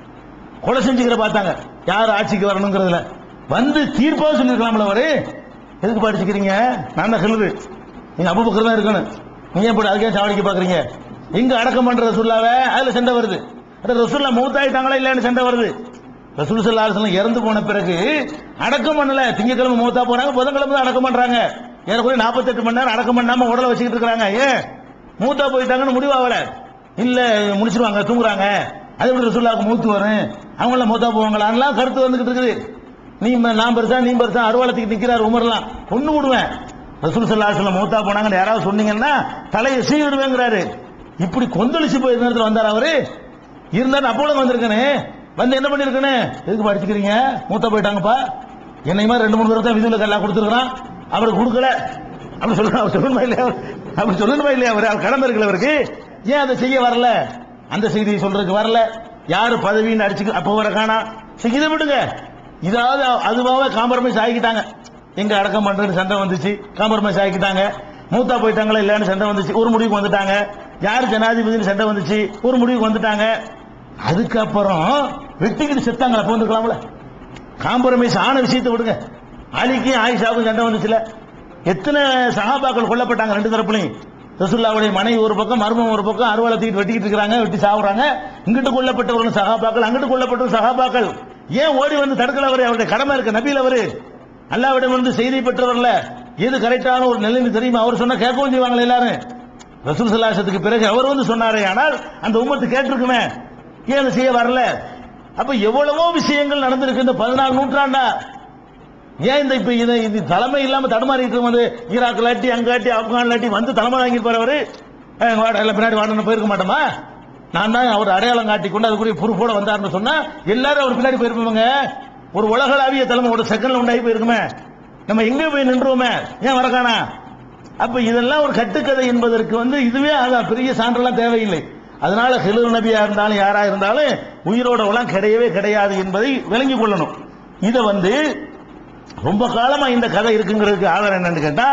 கொலை செஞ்சுக்கிற பார்த்தாங்க யார் ஆட்சிக்கு வரணுங்கிறதுல வந்து தீர்ப்பாக சொல்லிருக்கலாம்ல அவரு எதுக்கு படிச்சுக்கிறீங்க நான் தான் ஹிலரு நீங்க அபுபக்கர் தான் இருக்கணும் நீங்க எப்படி அதுக்கே சாவடிக்க பாக்குறீங்க எங்க அடக்கம் பண்ற ரசூல்லாவ அதுல சண்டை வருது அட ரசூல்லா மூத்தாயிட்டாங்களா இல்லையான்னு சண்டை வருது ரசூல் சல்லா அலுவலம் இறந்து போன பிறகு அடக்கம் பண்ணல திங்கக்கிழமை மூத்தா போறாங்க புதன்கிழமை தான் அடக்கம் பண்றாங்க ஏறக்குறைய நாற்பத்தெட்டு மணி நேரம் அடக்கம் பண்ணாம உடலை வச்சுக்கிட்டு இருக்காங்க ஏன் மூத்தா போயிட்டாங்கன்னு முடிவாகல இல்ல முடிச்சிருவாங்க தூங்குறாங்க அது எப்படி ரசூல்லாவுக்கு மூத்து வரும் அவங்கள மூத்தா போவாங்களான்லாம் கருத்து வந்துகிட்டு இருக்குது நீ ம- நான் பெருசா நீ பெருசா அருவாளத்துக்கு நிக்கிறார் உமர்லாம் கொண்டு விடுவேன் ரசூல் சல்லாஹ் மூத்தா போனாங்கன்னு யாராவது சொன்னீங்கன்னா தலையை சீவிடுவேங்கிறாரு இப்படி கொந்தளிச்சு போய் இருந்த நேரத்தில் வந்தார் அவரு இருந்தாரு அப்போல வந்திருக்கனே வந்து என்ன பண்ணிருக்கனே எதுக்கு படிச்சுக்கிறீங்க மூத்தா போயிட்டாங்கப்பா என்னை மாதிரி ரெண்டு மூணு தடவை தான் விதிவில் கல்லா கொடுத்துருக்கான் அவருக்கு கொடுக்கல அப்படி சொல்லணும் அவர் சொல்லணுமா இல்லையா அவர்? அப்படி சொல்லணுமா இல்லையா அவர் அவர் கடமை இருக்குல்ல அவருக்கு ஏன் அதை செய்ய வரல அந்த செய்தியை சொல்றதுக்கு வரல யாரு பதவின்னு அடிச்சு அப்போ வர காணா சரி இதை விடுங்க இதாவது அதுவாக காம்ப்ரமைஸ் ஆகிக்கிட்டாங்க எங்க அடக்கம் பண்றேன்னு சண்டை வந்துச்சு காம்ப்ரமைஸ் ஆகிக்கிட்டாங்க மூத்தா போயிட்டாங்களா இல்லையான்னு சண்டை வந்துச்சு ஒரு முடிவுக்கு வந்துட்டாங்க யார் ஜனாதிபதினு சண்டை வந்துச்சு ஒரு முடிவுக்கு வந்துட்டாங்க அதுக்கப்புறம் வெட்டிக்கிட்டு செத்தாங்களா அப்போ வந்துருக்கலாம்ல காம்ப்ரமைஸ் ஆன விஷயத்தை விடுங்க அலிக்கும் ஆயிஷாவுக்கும் சண்டை வந்துச்சுல எத்தனை சகாபாக்கள் கொல்லப்பட்டாங்க ரெண்டு தரப்புலையும் ரசுல்லாவுடைய மனைவி ஒரு பக்கம் மர்மம் ஒரு பக்கம் அறுவாலை தூக்கிட்டு வெட்டிக்கிட்டு இருக்காங்க வெட்டி சாவுறாங்க இங்கிட்டு கொல்லப்பட்டவர்கள் சகாபாக்கள் அங்கிட்டு கொல்லப்பட்டவர்கள் சகாபாக்கள் ஏன் ஓடி வந்து தடுக்கல அவரு அவருடைய கடமை இருக்கு நபியில் அவரு அல்லாவிடம் வந்து செய்தி பெற்றவர்ல எது கரெக்டான ஒரு நிலைமை தெரியுமா அவர் சொன்னா கேட்கவும் செய்வாங்களே எல்லாரும் ரசூல் சல்லாசத்துக்கு பிறகு அவர் வந்து சொன்னாரே ஆனால் அந்த உம்மத்து கேட்டிருக்குமே ஏன் அதை செய்ய வரல அப்ப எவ்வளவோ விஷயங்கள் நடந்திருக்கு இந்த பதினாலு நூற்றாண்டா ஏன் இந்த இப்ப இது இது தலைமை இல்லாம தடுமாறிட்டு வந்து ஈராக் லாட்டி அங்காட்டி ஆப்கான் லாட்டி வந்து தலைமை வாங்கிட்டு போறவரு அஹ் வாட எல்லாம் பின்னாடி வாடணும் போயிருக்க மாட்டோமா நான் தான் அவர் அடையாளம் காட்டி கொண்டு அதுக்குரிய பொறுப்போட வந்தாருன்னு சொன்னா எல்லாரும் அவர் பின்னாடி போயிருப்பாங்க ஒரு உலகளாவிய தலைமை ஒரு செகண்ட்ல உண்டாகி போயிருக்குமே நம்ம எங்க போய் நின்றுவோமே ஏன் வரக்கானா அப்ப இதெல்லாம் ஒரு கட்டுக்கதை என்பதற்கு வந்து இதுவே அதான் பெரிய சான்றெல்லாம் தேவையில்லை அதனால ஹிலர் நபியா இருந்தாலும் யாரா இருந்தாலும் உயிரோட உலாம் கிடையவே கிடையாது என்பதை விளங்கிக் கொள்ளணும் இதை வந்து ரொம்ப காலமா இந்த கதை இருக்குங்கிறதுக்கு ஆதாரம் என்னன்னு கேட்டா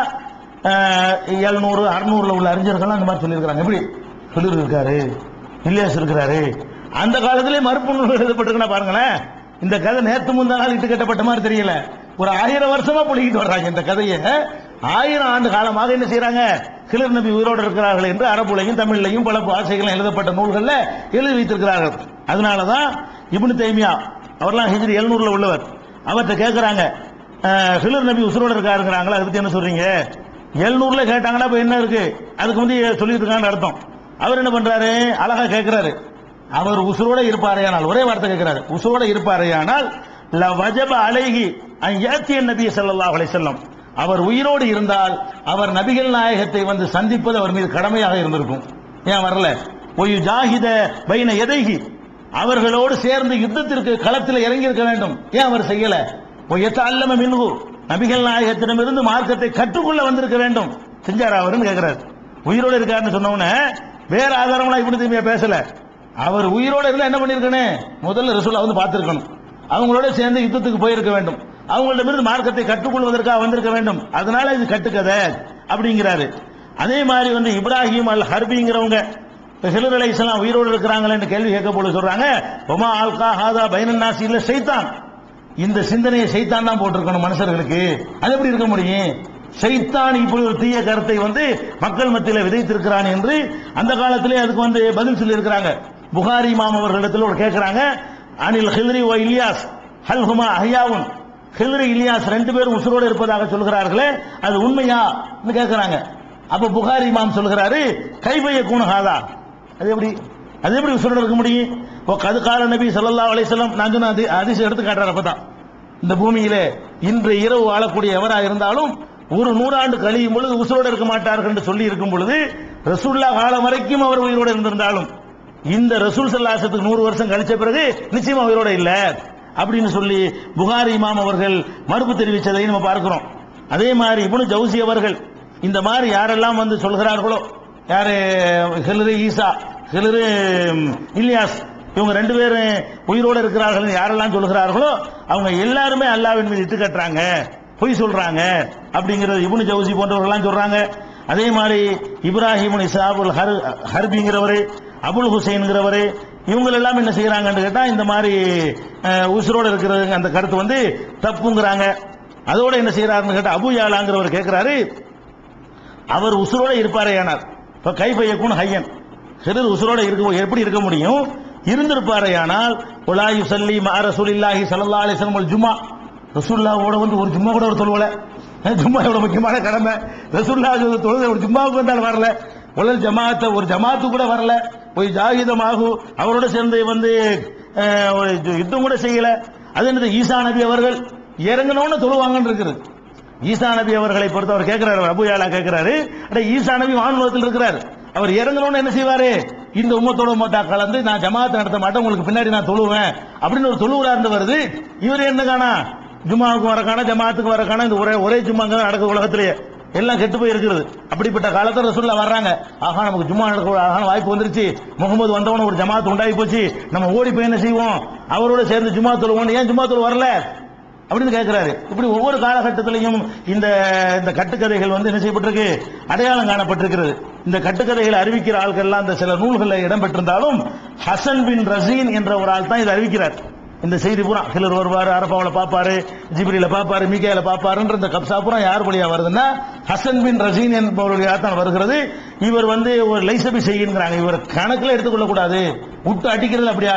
எழுநூறு அறுநூறுல உள்ள அறிஞர்கள்லாம் அந்த மாதிரி சொல்லியிருக்காங்க எப்படி சொல்லிட்டு இருக்காரு இல்லியாஸ் இருக்கிறாரு அந்த காலத்திலே மறுப்பு நூல்கள் எழுதப்பட்டிருக்குன்னா பாருங்களேன் இந்த கதை நேத்து முந்தா நாள் இட்டு கட்டப்பட்ட மாதிரி தெரியல ஒரு ஆயிரம் வருஷமா புள்ளிக்கிட்டு வர்றாங்க இந்த கதையை ஆயிரம் ஆண்டு காலமாக என்ன செய்யறாங்க கிளர் நபி உயிரோடு இருக்கிறார்கள் என்று அரபுலையும் தமிழ்லையும் பல பாஷைகளும் எழுதப்பட்ட நூல்கள்ல எழுதி வைத்திருக்கிறார்கள் அதனாலதான் இப்னு தைமியா அவர்லாம் ஹிஜ்ரி எழுநூறுல உள்ளவர் அவர்கிட்ட கேட்கறாங்க ஹிலர் நபி உசுரோட இருக்காருங்கிறாங்களா அதை பத்தி என்ன சொல்றீங்க எழுநூறுல கேட்டாங்கன்னா இப்ப என்ன இருக்கு அதுக்கு வந்து சொல்லிட்டு இருக்காங்கன்னு அர்த்தம் அவர் என்ன பண்றாரு அழகா கேட்கிறாரு அவர் உசுரோட இருப்பாரையானால் ஒரே வார்த்தை கேட்கிறாரு உசுரோட இருப்பாரையானால் ல வஜப அலைகி ஏத்திய நபி ஸல்லல்லாஹு அலைஹி வஸல்லம் அவர் உயிரோடு இருந்தால் அவர் நபிகள் நாயகத்தை வந்து சந்திப்பது அவர் மீது கடமையாக இருந்திருக்கும் ஏன் வரல ஒய் ஜாஹித பைன எதைகி அவர்களோடு சேர்ந்து யுத்தத்திற்கு களத்தில் இறங்கி இருக்க வேண்டும் ஏன் அவர் செய்யல ஒய்யத்த அல்லம மின்கு நபிகள் நாயகத்திடமிருந்து மார்க்கத்தை கற்றுக்கொள்ள வந்திருக்க வேண்டும் செஞ்சாரா அவருன்னு கேட்கிறார் உயிரோடு இருக்காருன்னு சொன்ன உடனே வேற ஆதாரம்லாம் இப்படி திரும்பியா பேசல அவர் உயிரோட இருந்தா என்ன பண்ணிருக்கணும் முதல்ல ரசூலா வந்து பார்த்திருக்கணும் அவங்களோட சேர்ந்து யுத்தத்துக்கு போயிருக்க வேண்டும் அவங்களிடமிருந்து மார்க்கத்தை கற்றுக்கொள்வதற்காக வந்திருக்க வேண்டும் அதனால இது கட்டுக்கதை அப்படிங்கிறாரு அதே மாதிரி வந்து இப்ராஹிம் அல் ஹர்பிங்கிறவங்க ஹிலர் அலை இஸ்லாம் உயிரோடு இருக்கிறாங்களேன்னு கேள்வி கேட்க போல சொல்றாங்க ஒமா ஆல்கா ஹாதா பைனன் நாசி இல்ல சைத்தான் இந்த சிந்தனையை சைத்தான் தான் போட்டிருக்கணும் மனுஷர்களுக்கு அது எப்படி இருக்க முடியும் சைத்தான் இப்படி ஒரு தீய கருத்தை வந்து மக்கள் மத்தியில் விதைத்திருக்கிறான் என்று அந்த காலத்திலே அதுக்கு வந்து பதில் சொல்லி இருக்கிறாங்க புகாரி மாம் அவர்களிடத்தில் ஒரு கேட்கிறாங்க அனில் ஹில்ரி ஓ இலியாஸ் ஹல் ஹுமா அஹ்யாவுன் ஹில்ரி இலியாஸ் ரெண்டு பேரும் உசுரோடு இருப்பதாக சொல்கிறார்களே அது உண்மையா கேட்கிறாங்க அப்ப புகாரி இமாம் சொல்கிறாரு கைபைய கூணுகாதா அது எப்படி அது எப்படி உசுரோடு இருக்க முடியும் ஓ கது கால நபி ஸல்லல்லாஹு அலைஹி வஸல்லம் நான் சொன்ன அதி அதிசயம் எடுத்து காட்டுறாரு அப்பதான் இந்த பூமியிலே இன்று இரவு வாழக்கூடிய எவராக இருந்தாலும் ஒரு நூறாண்டு கழியும் பொழுது உசுரோடு இருக்க மாட்டார்கள் என்று சொல்லி இருக்கும் பொழுது ரசூல்லா காலம் வரைக்கும் அவர் உயிரோடு இருந்திருந்தாலும் இந்த ரசூல் சல்லாசத்துக்கு நூறு வருஷம் கழிச்ச பிறகு நிச்சயமா உயிரோட இல்ல அப்படின்னு சொல்லி புகாரி இமாம் அவர்கள் மறுப்பு தெரிவித்ததை நம்ம பார்க்கிறோம் அதே மாதிரி இப்னு ஜவுசி அவர்கள் இந்த மாதிரி யாரெல்லாம் வந்து சொல்கிறார்களோ யாரு ஹிலரு ஈசா ஹிலரு இலியாஸ் இவங்க ரெண்டு பேரும் உயிரோடு இருக்கிறார்கள் யாரெல்லாம் சொல்கிறார்களோ அவங்க எல்லாருமே அல்லாவின் மீது இட்டு கட்டுறாங்க பொய் சொல்றாங்க அப்படிங்கிறது இப்னு ஜவுசி போன்றவர்கள்லாம் சொல்றாங்க அதே மாதிரி இப்ராஹிம் இசாபுல் ஹர் ஹர்பிங்கிறவரு அபுல் ஹுசைன்ங்கிறவரு இவங்க எல்லாம் என்ன செய்யறாங்கன்னு கேட்டா இந்த மாதிரி அஹ், உசுரோட இருக்கிறது அந்த கருத்து வந்து தப்புங்கிறாங்க அதோட என்ன செய்யறாருன்னு கேட்டா அபு யாலாங்கிறவர் கேட்கிறாரு அவர் உசுரோட இருப்பாரே ஆனார் இப்ப கைப்பையக்கும் ஹையன் சிலர் உசுரோட இருக்க எப்படி இருக்க முடியும் இருந்திருப்பாரே ஆனால் உலாயு சல்லி மா ரசூலில்லாஹி ஸல்லல்லாஹு அலைஹி வஸல்லம் ஜும்மா ரசூலுல்லாஹோட வந்து ஒரு ஜும்மா கூட அவர் தொழுவல அஹ் ஜும்மா எவ்வளவு முக்கியமான கடமை ரசூல்லா தொழுது ஒரு ஜும்மாவுக்கு வந்தாலும் வரல உலல் ஜமாத்த ஒரு ஜமாத்து கூட வரல போய் ஜாகிதமாகு அவரோட சேர்ந்து வந்து அஹ், ஒரு யுத்தம் கூட செய்யல அது என்னது ஈசா நபி அவர்கள் இறங்கணும்னு தொழுவாங்கன்னு இருக்குது ஈசா நபி அவர்களை பொறுத்து அவர் கேட்கிறாரு அபு யாலா கேட்கிறாரு அட ஈசா நபி வானுலகத்தில் இருக்கிறார் அவர் இறங்கணும்னு என்ன செய்வாரு இந்த உம்மத்தோட உம்மத்தா கலந்து நான் ஜமாத் நடத்த மாட்டேன் உங்களுக்கு பின்னாடி நான் தொழுவேன் அப்படின்னு ஒரு தொழுவுரா இருந்து வருது இவர் என்ன காணா ஜும்மாவுக்கு வர காணா ஜமாத்துக்கு வர காணா இந்த ஒரே ஒரே ஜும்மாங்க தான் நடக்குது உலகத்திலேயே எல்லாம் கெட்டு போய் இருக்கிறது அப்படிப்பட்ட காலத்துல ரசூல்லா வர்றாங்க ஆஹா நமக்கு ஜும்மா நடக்க ஆஹா வாய்ப்பு வந்துருச்சு முகமது வந்தவன ஒரு ஜமாத் உண்டாகி போச்சு நம்ம ஓடி போய் என்ன செய்வோம் அவரோட சேர்ந்து ஜும்மா தொழுவோம் ஏன் ஜும்மா தொழு வரல அப்படின்னு கேட்கிறாரு இப்படி ஒவ்வொரு காலகட்டத்திலையும் இந்த இந்த கட்டுக்கதைகள் வந்து என்ன செய்யப்பட்டிருக்கு அடையாளம் காணப்பட்டிருக்கிறது இந்த கட்டுக்கதைகளை அறிவிக்கிற ஆட்கள்லாம் இந்த சில நூல்களில் இடம்பெற்றிருந்தாலும் ஹசன் பின் ரசீன் என்ற ஒரு ஆள் தான் இதை அறிவிக்கிறார் இந்த செய்தி பூரா கிளர் வருவாரு அரபாவில் பார்ப்பாரு ஜிப்ரியில பார்ப்பாரு மிகாயில பார்ப்பாருன்ற இந்த கப்சா பூரா யார் வழியா வருதுன்னா ஹசன் பின் ரசீன் என்பவருடைய தான் வருகிறது இவர் வந்து ஒரு லைசபி செய்யுங்கிறாங்க இவர் கணக்கில் எடுத்துக்கொள்ள கூடாது விட்டு அடிக்கிறது அப்படி ஆளு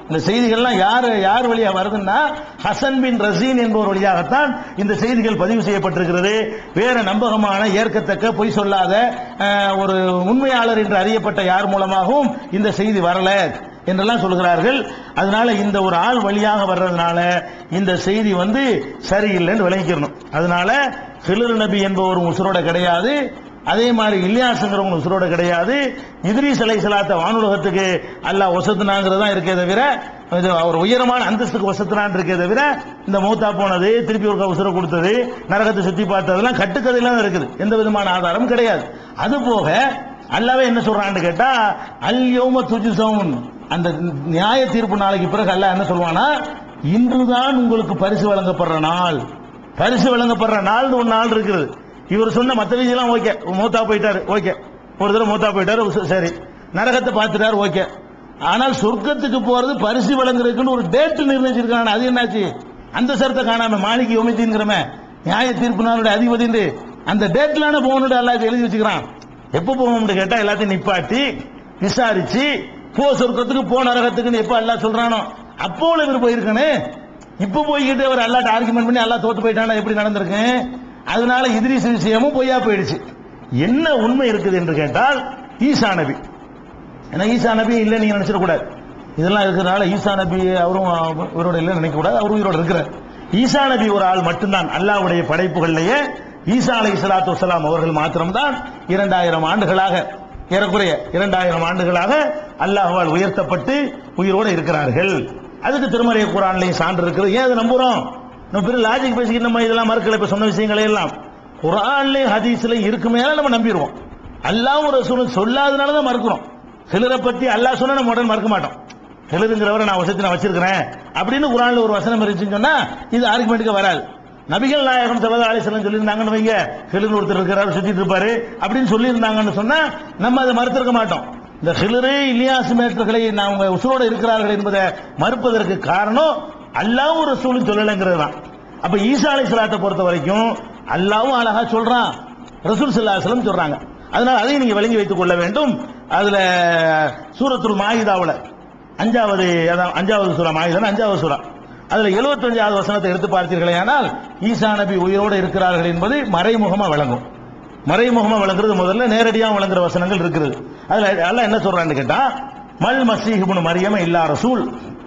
இந்த செய்திகள்லாம் யார் யார் வழியா வருதுன்னா ஹசன் பின் ரசீன் என்பவர் வழியாகத்தான் இந்த செய்திகள் பதிவு செய்யப்பட்டிருக்கிறது வேற நம்பகமான ஏற்கத்தக்க பொய் சொல்லாத அஹ், ஒரு உண்மையாளர் என்று அறியப்பட்ட யார் மூலமாகவும் இந்த செய்தி வரல என்றெல்லாம் சொல்கிறார்கள் அதனால இந்த ஒரு ஆள் வழியாக வர்றதுனால இந்த செய்தி வந்து சரியில்லைன்னு விளங்கிக்கிறணும் அதனால ஹிலர் நபி என்பவர் உசுரோட கிடையாது அதே மாதிரி இல்லியாசுங்கிறவங்க உசுரோட கிடையாது இத்ரீஸ் அலை சலாத்த வானுலகத்துக்கு அல்லாஹ் வசத்துனாங்கிறதா இருக்கே தவிர இது அவர் உயரமான அந்தஸ்துக்கு வசத்துனான் இருக்கே தவிர இந்த மௌத்தா போனது திருப்பி ஒரு உசுர கொடுத்தது நரகத்தை சுத்தி பார்த்ததெல்லாம் கட்டுக்கதையெல்லாம் இருக்குது எந்த விதமான ஆதாரமும் கிடையாது அது போக அல்லாவே என்ன சொல்றான்னு கேட்டா அல் யௌம துஜுசவுன் அந்த நியாய தீர்ப்பு நாளைக்கு பிறகு அல்லாஹ் என்ன சொல்வானா இன்றுதான் உங்களுக்கு பரிசு வழங்கப்படுற நாள் பரிசு வழங்கப்படுற நாள்னு ஒரு நாள் இருக்குது இவர் சொன்ன மற்ற விஷயம்லாம் ஓகே மூத்தா போயிட்டாரு ஓகே ஒரு தடவை மூத்தா போயிட்டாரு உச- சரி நரகத்தை பார்த்துட்டாரு ஓகே ஆனால் சொர்க்கத்துக்கு போறது பரிசு வழங்குறதுக்குன்னு ஒரு டேட் நிர்ணயிச்சிருக்காங்க அது என்னாச்சு அந்த சரத்தை காணாம மாளிகை யோமித்தின்கிறமே நியாய தீர்ப்பு நாளுடைய அதிபதி அந்த டேட்லான போகணும்னு எல்லாத்தையும் எழுதி வச்சுக்கிறான் எப்ப போகணும்னு கேட்டா எல்லாத்தையும் நிப்பாட்டி விசாரிச்சு போ சொர்க்கத்துக்கு போ நரகத்துக்குன்னு எப்ப எல்லாம் சொல்றானோ அப்போ இவர் போயிருக்கனே இப்ப போய்கிட்டு அவர் அல்லாட்ட ஆர்குமெண்ட் பண்ணி எல்லாம் தோத்து போயிட்டானா எப்படி நடந்திருக்கு அதனால இதிரிஸ் விஷயமும் பொய்யா போயிடுச்சு என்ன உண்மை இருக்குது என்று கேட்டால் ஈசா நபி ஏன்னா ஈசா நபி இல்லை நீங்க நினைச்சிடக்கூடாது இதெல்லாம் இருக்கிறனால ஈசா நபி அவரும் இவரோட இல்லை நினைக்க கூடாது அவரும் உயிரோட இருக்கிறார் ஈசா நபி ஒரு ஆள் மட்டும்தான் அல்லாஹ்வுடைய படைப்புகளிலேயே ஈசா அலை சலாத்து வசலாம் அவர்கள் மாத்திரம்தான் இரண்டாயிரம் ஆண்டுகளாக ஏறக்குறைய இரண்டாயிரம் ஆண்டுகளாக அல்லாஹ்வால் உயர்த்தப்பட்டு உயிரோடு இருக்கிறார்கள் அதுக்கு திருமறை குரான்லையும் சான்று இருக்குது ஏன் அதை நம்புறோம் நம்ம பெரிய லாஜிக் பேசிக்கிட்டு நம்ம இதெல்லாம் மறுக்கல இப்ப சொன்ன விஷயங்களை எல்லாம் குரான்லயும் ஹதீஸ்லயும் இருக்கு மேல நம்ம நம்பிடுவோம் அல்லாஹ் ஒரு ரசூலும் சொல்லாதனால தான் மறுக்கிறோம் சிலரை பத்தி அல்லாஹ் சொன்னா நம்ம உடனே மறக்க மாட்டோம் சிலருங்கிறவரை நான் வசதி நான் வச்சிருக்கிறேன் அப்படின்னு குரான்ல ஒரு வசனம் இருந்துச்சுன்னு சொன்னா இது ஆர்குமெண்ட்டுக்கு வராது நபிகள் நாயகம் சல்லா அலிஸ்லாம் சொல்லியிருந்தாங்கன்னு வைங்க ஹிலுன்னு ஒருத்தர் இருக்கிறாரு சுத்திட்டு இருப்பாரு அப்படின்னு சொல்லியிருந்தாங்கன்னு சொன்னா நம்ம அதை மறுத்திருக்க மாட்டோம் இந்த ஹிலரு இலியாஸ் மேட்டர்களை அவங்க உசுரோட இருக்கிறார்கள் என்பதை மறுப்பதற்கு காரணம் அல்லாவும் ஒரு ரசூலும் சொல்லலைங்கிறது தான் அப்ப ஈசா அலை சலாத்தை பொறுத்த வரைக்கும் அல்லாவும் அழகா சொல்றான் ரசூல் சல்லாஹலம் சொல்றாங்க அதனால அதையும் நீங்க விளங்கி வைத்துக் கொள்ள வேண்டும் அதுல சூரத்துல் மாயிதாவுல அஞ்சாவது அதான் அஞ்சாவது சூரா மாயிதான் அஞ்சாவது சூரா அதுல 75வது வசனத்தை எடுத்து பார்த்தீர்களே ஆனால் ஈசா நபி உயிரோடு இருக்கிறார்கள் என்பது மறைமுகமா விளங்கும் மறைமுகமா விளங்குறது முதல்ல நேரடியா விளங்குற வசனங்கள் இருக்கிறது அதுல அல்லாஹ் என்ன சொல்றான்னு கேட்டா மல் மசீஹிபுன் மரியம இல்லா ரசூல்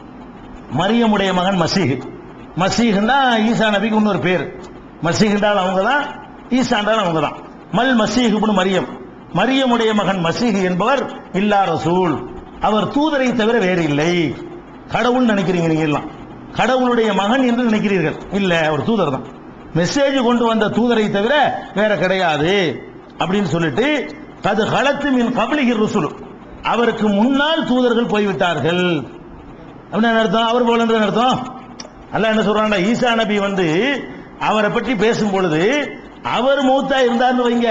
மரியமுடைய மகன் மசீஹ் மசீஹ்னா ஈசா நபிக்கு இன்னொரு பேர் மசீஹ்ன்றால் அவங்க தான் ஈசான்றால் அவங்க தான் மல் மசீஹிபுன் மரியம் மரியமுடைய மகன் மசீஹ் என்பவர் இல்லா ரசூல் அவர் தூதரை தவிர வேறு இல்லை கடவுள் நினைக்கிறீங்க நீங்க எல்லாம் கடவுளுடைய மகன் என்று நினைக்கிறீர்கள் இல்ல ஒரு தூதர் தான் மெசேஜ் கொண்டு வந்த தூதரை தவிர வேற கிடையாது அப்படின்னு சொல்லிட்டு அது களத்து மின் கபலிகிர் ருசுலு அவருக்கு முன்னால் தூதர்கள் போய்விட்டார்கள் அப்படின்னு என்ன அர்த்தம் அவர் போல என்று அர்த்தம் அல்லாஹ் என்ன சொல்றாங்க ஈசா நபி வந்து அவரை பற்றி பேசும் பொழுது அவர் மூத்தா இருந்தார்னு வைங்க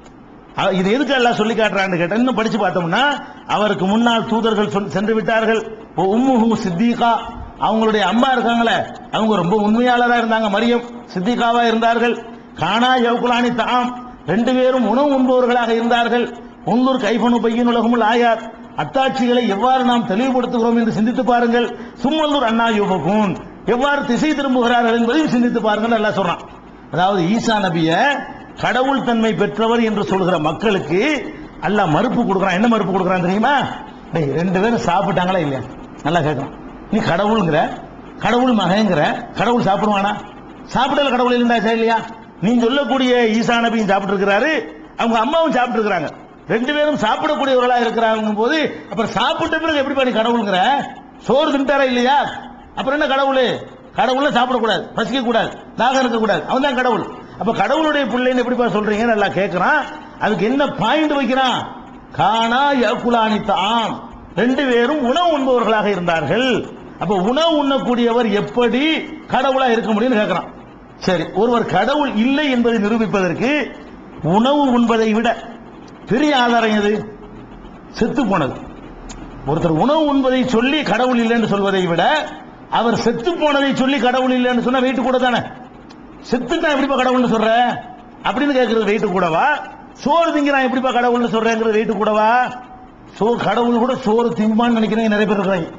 அ- இது எதுக்கு எல்லாம் சொல்லி காட்டுறான்னு கேட்டா இன்னும் படிச்சு பார்த்தோம்னா அவருக்கு முன்னால் தூதர்கள் சொல்- சென்று விட்டார்கள் ஒ உம்முஹு சித்திகா அவங்களுடைய அம்மா இருக்காங்களே அவங்க ரொம்ப உண்மையாளரா இருந்தாங்க மரியம் சித்திகாவா இருந்தார்கள் காணா யவுகுலானி தாம் ரெண்டு பேரும் உணவு உண்பவர்களாக இருந்தார்கள் உன்னூர் கைபனு பையன் உலகமுல் ஆயார் அத்தாட்சிகளை எவ்வாறு நாம் தெளிவுபடுத்துகிறோம் என்று சிந்தித்து பாருங்கள் சும்மல்லூர் அண்ணா யுபகூன் எவ்வாறு திசை திரும்புகிறார்கள் என்பதையும் சிந்தித்து பாருங்கள் எல்லாம் சொல்றான் அதாவது ஈசா நபிய கடவுள் தன்மை பெற்றவர் என்று சொல்கிற மக்களுக்கு அல்லாஹ் மறுப்பு கொடுக்குறான் என்ன மறுப்பு கொடுக்குறான் தெரியுமா டேய் ரெண்டு பேரும் சாப்பிட்டாங்களா இல்லையா நல்லா கேட்கணும் நீ கடவுளுங்கிற கடவுள் மகங்கிற கடவுள் சாப்பிடுவானா சாப்பிடல கடவுள் இருந்தாச்சா இல்லையா நீ சொல்லக்கூடிய ஈசா நபியும் சாப்பிட்டு இருக்கிறாரு அவங்க அம்மாவும் சாப்பிட்டு இருக்கிறாங்க ரெண்டு பேரும் சாப்பிடக்கூடியவர்களா இருக்கிறாங்க போது அப்புறம் சாப்பிட்ட பிறகு எப்படி பண்ணி கடவுளுங்கிற சோறு தின்ட்டாரா இல்லையா அப்புறம் என்ன கடவுள் கடவுள சாப்பிடக்கூடாது பசிக்க கூடாது தாகம் இருக்க கூடாது அவன் தான் கடவுள் அப்ப கடவுளுடைய பிள்ளைன்னு எப்படிப்பா சொல்றீங்க நல்லா கேட்கிறான் அதுக்கு என்ன பாயிண்ட் வைக்கிறான் காணா யகுலானி தாம் ரெண்டு பேரும் உணவு உண்பவர்களாக இருந்தார்கள் அப்ப உணவு உண்ணக்கூடியவர் எப்படி கடவுளா இருக்க முடியும்னு கேட்கிறான் சரி ஒருவர் கடவுள் இல்லை என்பதை நிரூபிப்பதற்கு உணவு உண்பதை விட பெரிய ஆதாரம் எது செத்து போனது ஒருத்தர் உணவு உண்பதை சொல்லி கடவுள் இல்லைன்னு சொல்வதை விட அவர் செத்து போனதை சொல்லி கடவுள் இல்லைன்னு சொன்னா வெயிட் கூட தானே செத்துட்டா எப்படிப்பா கடவுள்னு சொல்ற அப்படின்னு கேட்கறது வெயிட் கூடவா சோறு திங்கிறான் எப்படிப்பா கடவுள்னு சொல்றேங்கிறது வெயிட் கூடவா சோ கடவுள் கூட சோறு திம்பான்னு நினைக்கிறேன் நிறைய பேர் இருக்கிறாங்க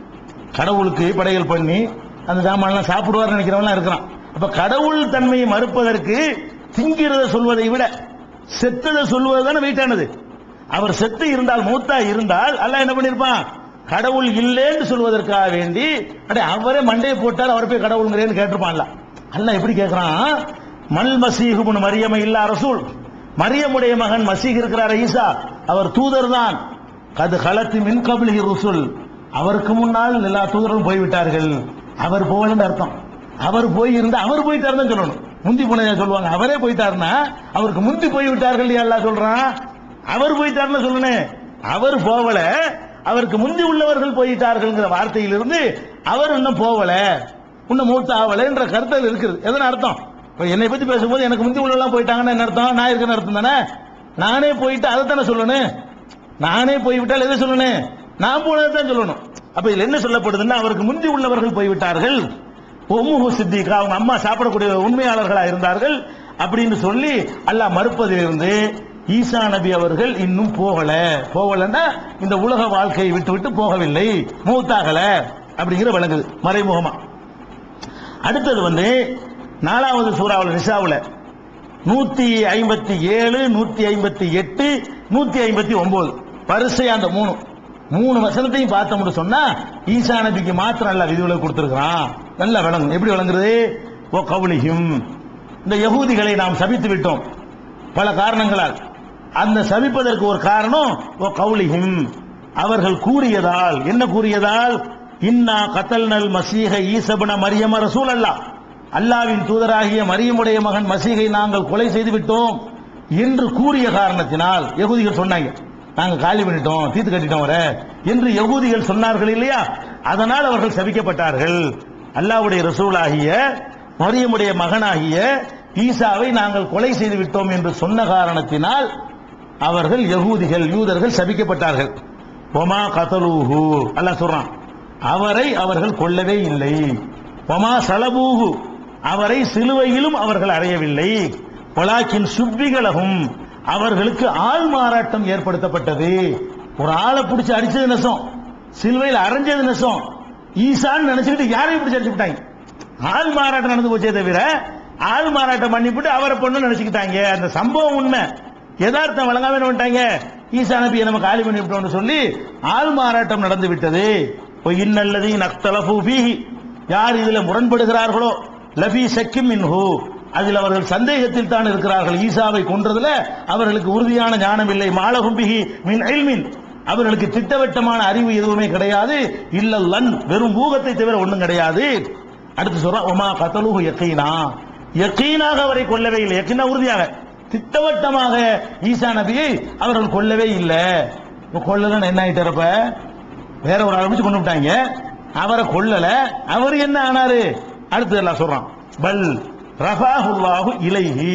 கடவுளுக்கு படையல் பண்ணி அந்த சாமான்லாம் சாப்பிடுவார்னு நினைக்கிறவன்லாம் இருக்கிறான் அப்ப கடவுள் தன்மையை மறுப்பதற்கு திங்கிறத சொல்வதை விட செத்ததை சொல்வது தானே வெயிட்டானது அவர் செத்து இருந்தால் மூத்தா இருந்தால் அல்லாஹ் என்ன பண்ணிருப்பான் கடவுள் இல்லைன்னு சொல்வதற்காக வேண்டி அடே அவரே மண்டையை போட்டால் அவர் போய் கடவுளுங்கிறேன்னு கேட்டிருப்பான்ல அல்லாஹ் எப்படி கேட்கிறான் மல் மசீஹுபுன் மரியம இல்லா ரசூல் மரியமுடைய மகன் மசீஹ் இருக்கிறார் ஈசா அவர் தூதர் தான் கது கலத்து மின் கபிலி ருசுல் அவருக்கு முன்னால் எல்லா தூதரும் போய்விட்டார்கள் அவர் போகலன்னு அர்த்தம் அவர் போய் இருந்தா அவர் போயிட்டாருன்னு சொல்லணும் முந்தி போனதை சொல்லுவாங்க அவரே போயிட்டாருன்னா அவருக்கு முந்தி போய் விட்டார்கள் எல்லாம் சொல்றான் அவர் போயிட்டாருன்னு சொல்லணும் அவர் போகல அவருக்கு முந்தி உள்ளவர்கள் போயிட்டார்கள்ங்கிற வார்த்தையிலிருந்து அவர் இன்னும் போகல இன்னும் மூத்த ஆகல என்ற கருத்து இருக்குது எதன அர்த்தம் இப்ப என்னை பத்தி பேசும்போது எனக்கு முந்தி உள்ளவங்க போயிட்டாங்கன்னு என்ன அர்த்தம் நான் இருக்கிற அர்த்தம் தானே நானே போயிட்டு அதை தானே சொல்லணும் நானே போய்விட்டால் எதை சொல்லணும் நான் போனதை தான் சொல்லணும் அப்ப இதுல என்ன சொல்லப்படுதுன்னா அவருக்கு முந்தி உள்ளவர்கள் போய்விட்டார்கள் ஒம்முஹு சித்திகா அவங்க அம்மா சாப்பிடக்கூடிய உண்மையாளர்களா இருந்தார்கள் அப்படின்னு சொல்லி அல்லாஹ் மறுப்பதிலிருந்து ஈசா நபி அவர்கள் இன்னும் போகல போகலன்னா இந்த உலக வாழ்க்கையை விட்டு விட்டு போகவில்லை மூத்தாகல அப்படிங்கிற விளங்குது மறைமுகமா அடுத்தது வந்து நாலாவது சூறாவில் நிசாவுல நூத்தி ஐம்பத்தி ஏழு நூத்தி ஐம்பத்தி எட்டு நூத்தி ஐம்பத்தி ஒன்பது வரிசையா அந்த மூணு மூணு வசனத்தையும் பார்த்தோம்னு சொன்னா ஈசா நபிக்கு மாத்திரம் அல்ல விதிவிலக்கு கொடுத்திருக்கிறான் நல்லா விளங்கும் எப்படி விளங்குறது ஓ கவுலிஹிம் இந்த யகூதிகளை நாம் சபித்து விட்டோம் பல காரணங்களால் அந்த சபிப்பதற்கு ஒரு காரணம் ஓ கவுலிஹிம் அவர்கள் கூறியதால் என்ன கூறியதால் இன்னா கத்தல்னல் மசீக ஈசபன மரியம ரசூல் அல்லா அல்லாவின் தூதராகிய மரியமுடைய மகன் மசீகை நாங்கள் கொலை செய்து விட்டோம் என்று கூறிய காரணத்தினால் யகூதிகள் சொன்னாங்க நாங்க காலி பண்ணிட்டோம் தீர்த்து கட்டிட்டோம் வர என்று யகூதிகள் சொன்னார்கள் இல்லையா அதனால் அவர்கள் சபிக்கப்பட்டார்கள் அல்லாவுடைய ரசூலாகிய மரியமுடைய மகனாகிய ஈசாவை நாங்கள் கொலை செய்து விட்டோம் என்று சொன்ன காரணத்தினால் அவர்கள் யகூதிகள் யூதர்கள் சபிக்கப்பட்டார்கள் ஒமா கதலூஹு அல்லாஹ் சொல்றான் அவரை அவர்கள் கொல்லவே இல்லை ஒமா சலபூஹு அவரை சிலுவையிலும் அவர்கள் அறையவில்லை பொலாக்கின் சுப்பிகளகும் அவர்களுக்கு ஆள் மாறாட்டம் ஏற்படுத்தப்பட்டது ஒரு ஆளை பிடிச்சு அடிச்சது நெசம் சிலுவையில் அரைஞ்சது நெசம் ஈசான்னு நினைச்சுக்கிட்டு யாரையும் பிடிச்சு அடிச்சு விட்டாங்க ஆள் மாறாட்டம் நடந்து போச்சே தவிர ஆள் மாறாட்டம் பண்ணிவிட்டு அவரை பொண்ணு நினைச்சுக்கிட்டாங்க அந்த சம்பவம் உண்மை யதார்த்தம் வழங்காம என்ன பண்ணிட்டாங்க ஈசா நபியை நம்ம காலி பண்ணி விட்டோம்னு சொல்லி ஆள் மாறாட்டம் நடந்து விட்டது இன்னல்லதி நக்தலஃபு ஃபீஹி யார் இதுல முரண்படுகிறார்களோ லஃபி சக்கிம் மின்ஹு அதில் அவர்கள் சந்தேகத்தில் தான் இருக்கிறார்கள் ஈசாவை கொன்றதுல அவர்களுக்கு உறுதியான ஞானம் இல்லை மாலகும் பிஹி மின் இல்மின் அவர்களுக்கு திட்டவட்டமான அறிவு எதுவுமே கிடையாது இல்லல்லன் வெறும் ஊகத்தை தவிர ஒண்ணும் கிடையாது அடுத்து சொல்றா ஒமா கத்தலுகு யக்கீனா யக்கீனாக அவரை கொல்லவே இல்லை யக்கீனா உறுதியாக திட்டவட்டமாக ஈசா நபியை அவர்கள் கொல்லவே இல்லை இப்ப கொல்லலன்னு என்ன ஆயிட்டாரப்ப வேற ஒரு ஆரம்பிச்சு கொண்டு விட்டாங்க அவரை கொல்லல அவர் என்ன ஆனாரு அடுத்து எல்லாம் சொல்றான் பல் ரஃபாஹுல்லாஹு இலைஹி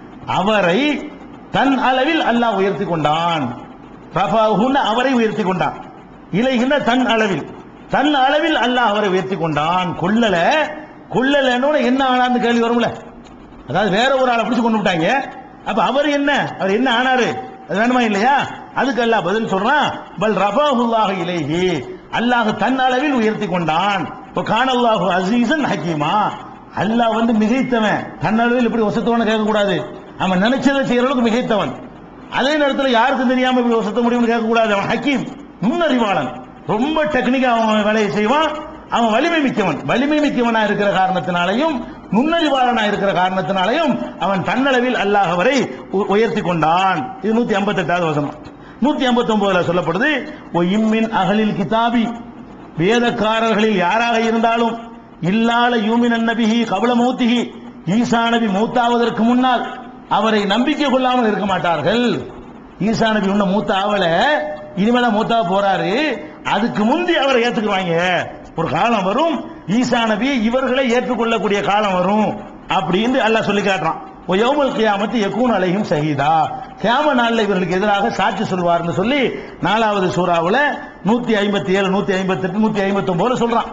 அவரை தன் அளவில் அல்லாஹ் உயர்த்தி கொண்டான் ரஃபாஹுன்னு அவரை உயர்த்தி கொண்டான் இலைகின்ற தன் அளவில் தன் அளவில் அல்லாஹ் அவரை உயர்த்தி கொண்டான் கொல்லல கொல்லலன்னு என்ன ஆனான்னு கேள்வி வரும்ல அதாவது வேற ஒரு ஆளை பிடிச்சு கொண்டு விட்டாங்க அப்ப அவர் என்ன அவர் என்ன ஆனாரு அது வேணுமா இல்லையா அதுக்கு அல்லாஹ் பதில் சொல்றான் பல் ரஃபாஹுல்லாஹ இலைஹி அல்லாஹ் தன் அளவில் உயர்த்தி கொண்டான் இப்போ கானல்லாஹு அசீசன் ஹக்கீமா அல்லாஹ் வந்து மிகைத்தவன் தன் அளவில் இப்படி வசத்தவன கேட்க கூடாது அவன் நினைச்சதை செய்யற அளவுக்கு மிகைத்தவன் அதே நேரத்தில் யாருக்கும் தெரியாம இப்படி வசத்த முடியும்னு கேட்க கூடாது அவன் ஹக்கீம் நுண்ணறிவாளன் ரொம்ப டெக்னிக்கா அவன் வேலையை செய்வான் அவன் வலிமை மிக்கவன் வலிமை மிக்கவனா இருக்கிற காரணத்தினாலையும் நுண்ணறிவாளனா இருக்கிற காரணத்தினாலையும் அவன் தன்னளவில் அல்லாஹ் அவரை உ- உயர்த்தி கொண்டான் இது நூத்தி ஐம்பத்தி எட்டாவது வசனம் நூத்தி ஐம்பத்தி ஒன்பதுல சொல்லப்படுது "ஒ இம்மின் அகலில் கிதாபி வேதக்காரர்களில் யாராக இருந்தாலும் இல்லால யூமின் நபிஹி கபல மூத்திஹி ஈசா நபி மூத்தாவதற்கு முன்னால் அவரை நம்பிக்கை கொள்ளாமல் இருக்க மாட்டார்கள் ஈசா நபி உன்ன மூத்த ஆவல இனிமேல மூத்தா போறாரு அதுக்கு முந்தி அவரை ஏத்துக்குவாங்க ஒரு காலம் வரும் ஈசா நபி இவர்களை ஏற்றுக்கொள்ளக்கூடிய காலம் வரும் அப்படின்னு அல்லாஹ் சொல்லி காட்டுறான் யௌமல் கியாமத்து யக்கூன் அலைஹிம் ஷஹீதா கியாம நாள்ல இவர்களுக்கு எதிராக சாட்சி சொல்வார்னு சொல்லி நாலாவது சூறாவுல நூத்தி ஐம்பத்தி ஏழு நூத்தி ஐம்பத்தி எட்டு நூத்தி ஐம்பத்தி ஒன்பதுல சொல்றான்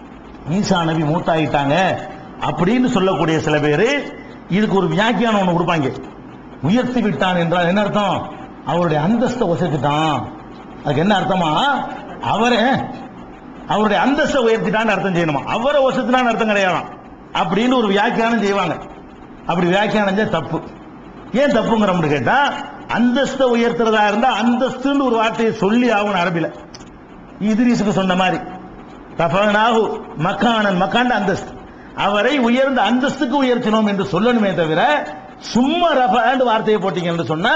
ஈசா நபி மூத்தாயிட்டாங்க அப்படின்னு சொல்லக்கூடிய சில பேரு இதுக்கு ஒரு வியாக்கியானம் ஒண்ணு கொடுப்பாங்க உயர்த்தி விட்டான் என்றால் என்ன அர்த்தம் அவருடைய அந்தஸ்தை உசைத்துட்டான் அதுக்கு என்ன அர்த்தமா அவரே அவருடைய அந்தஸ்தை உயர்த்திட்டான்னு அர்த்தம் செய்யணுமா அவரை வசத்தினான்னு அர்த்தம் கிடையாதாம் அப்படின்னு ஒரு வியாக்கியானம் செய்வாங்க அப்படி வியாக்கியானம் செஞ்சா தப்பு ஏன் தப்புங்கிறோம்னு கேட்டா அந்தஸ்தை உயர்த்துறதா இருந்தா அந்தஸ்துன்னு ஒரு வார்த்தையை சொல்லி ஆகணும் அரபில இதிரிசுக்கு சொன்ன மாதிரி ரஃபனாஹு மக்கானன் மக்கான் அந்தஸ்து அவரை உயர்ந்த அந்தஸ்துக்கு உயர்த்தினோம் என்று சொல்லணுமே தவிர சும்மா ரஃபான்னு வார்த்தையை போட்டீங்க என்று சொன்னா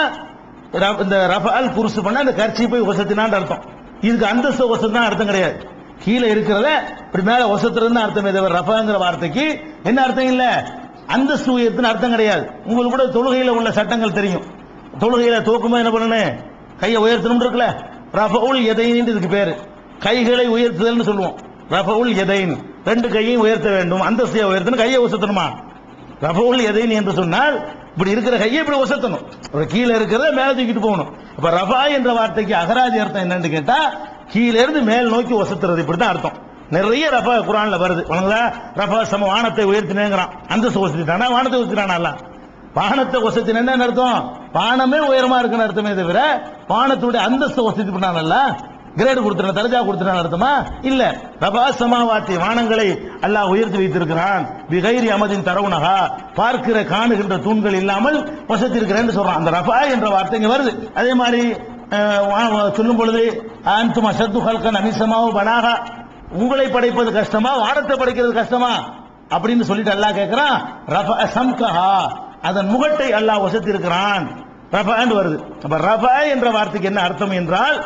ர- இந்த ரஃபால் குருசு பண்ண அந்த கர்ச்சி போய் ஒசத்தினான்னு அர்த்தம் இதுக்கு அந்தஸ்து ஒசத்துனா அர்த்தம் கிடையாது கீழே இருக்கிறத இப்படி மேல ஒசத்துறதுன்னு அர்த்தமே தவிர ரஃபாங்கிற வார்த்தைக்கு என்ன அர்த்தம் இல்ல அந்தஸ்து உயர்த்துன்னு அர்த்தம் கிடையாது உங்களுக்கு கூட தொழுகையில உள்ள சட்டங்கள் தெரியும் தொழுகையில தூக்குமா என்ன பண்ணணும் கையை உயர்த்தணும் இருக்குல்ல ரஃபவுல் எதைன்னு இதுக்கு பேரு கைகளை உயர்த்துதல்னு சொல்லுவோம் ரஃபவுல் எதைன் ரெண்டு கையையும் உயர்த்த வேண்டும் அந்தஸ்தையை உயர்த்தணும் கையை உசத்தணுமா ரஃபவுல் எதைன் என்று சொன்னால் இப்படி இருக்கிற கையை இப்படி உசத்தணும் ஒரு கீழே இருக்கிறத மேல தூக்கிட்டு போகணும் அப்ப ரஃபா என்ற வார்த்தைக்கு அகராஜி அர்த்தம் என்னன்னு கேட்டா கீழே இருந்து மேல் நோக்கி உசத்துறது இப்படிதான் அர்த்தம் நிறைய ரஃபா குரான்ல வருது வணங்குதா ரஃபா சம வானத்தை உயர்த்தினேங்கிறான் அந்தஸ்து உசத்திட்டானா வானத்தை உசத்திட்டானா வானத்தை வசத்தின் என்ன அர்த்தம் வானமே உயரமா இருக்குன்னு அர்த்தமே தவிர வானத்துடைய அந்தஸ்து வசதி பண்ணானல்ல கிரேடு கொடுத்துறான் தரஜா கொடுத்துறான் அர்த்தமா இல்ல ரபா சமாவாத்தி வானங்களை அல்லாஹ் உயர்த்தி வைத்திருக்கிறான் பிகைரி அமதின் தரவுனகா பார்க்கிற காணுகின்ற தூண்கள் இல்லாமல் வசதி இருக்கிறேன்னு சொல்றான் அந்த ரபா என்ற வார்த்தை இங்க வருது அதே மாதிரி அஹ், வா- சொல்லும் பொழுது அந்துமா சத்து ஹல்கன் அமிசமாவு பனாகா உங்களை படைப்பது கஷ்டமா வானத்தை படைக்கிறது கஷ்டமா அப்படின்னு சொல்லிட்டு அல்லாஹ் கேட்கிறான் ரஃப சம்கஹா அதன் முகட்டை அல்லாஹ் வசத்தி இருக்கிறான் ரஃபான்னு வருது அப்ப ரஃப என்ற வார்த்தைக்கு என்ன அர்த்தம் என்றால்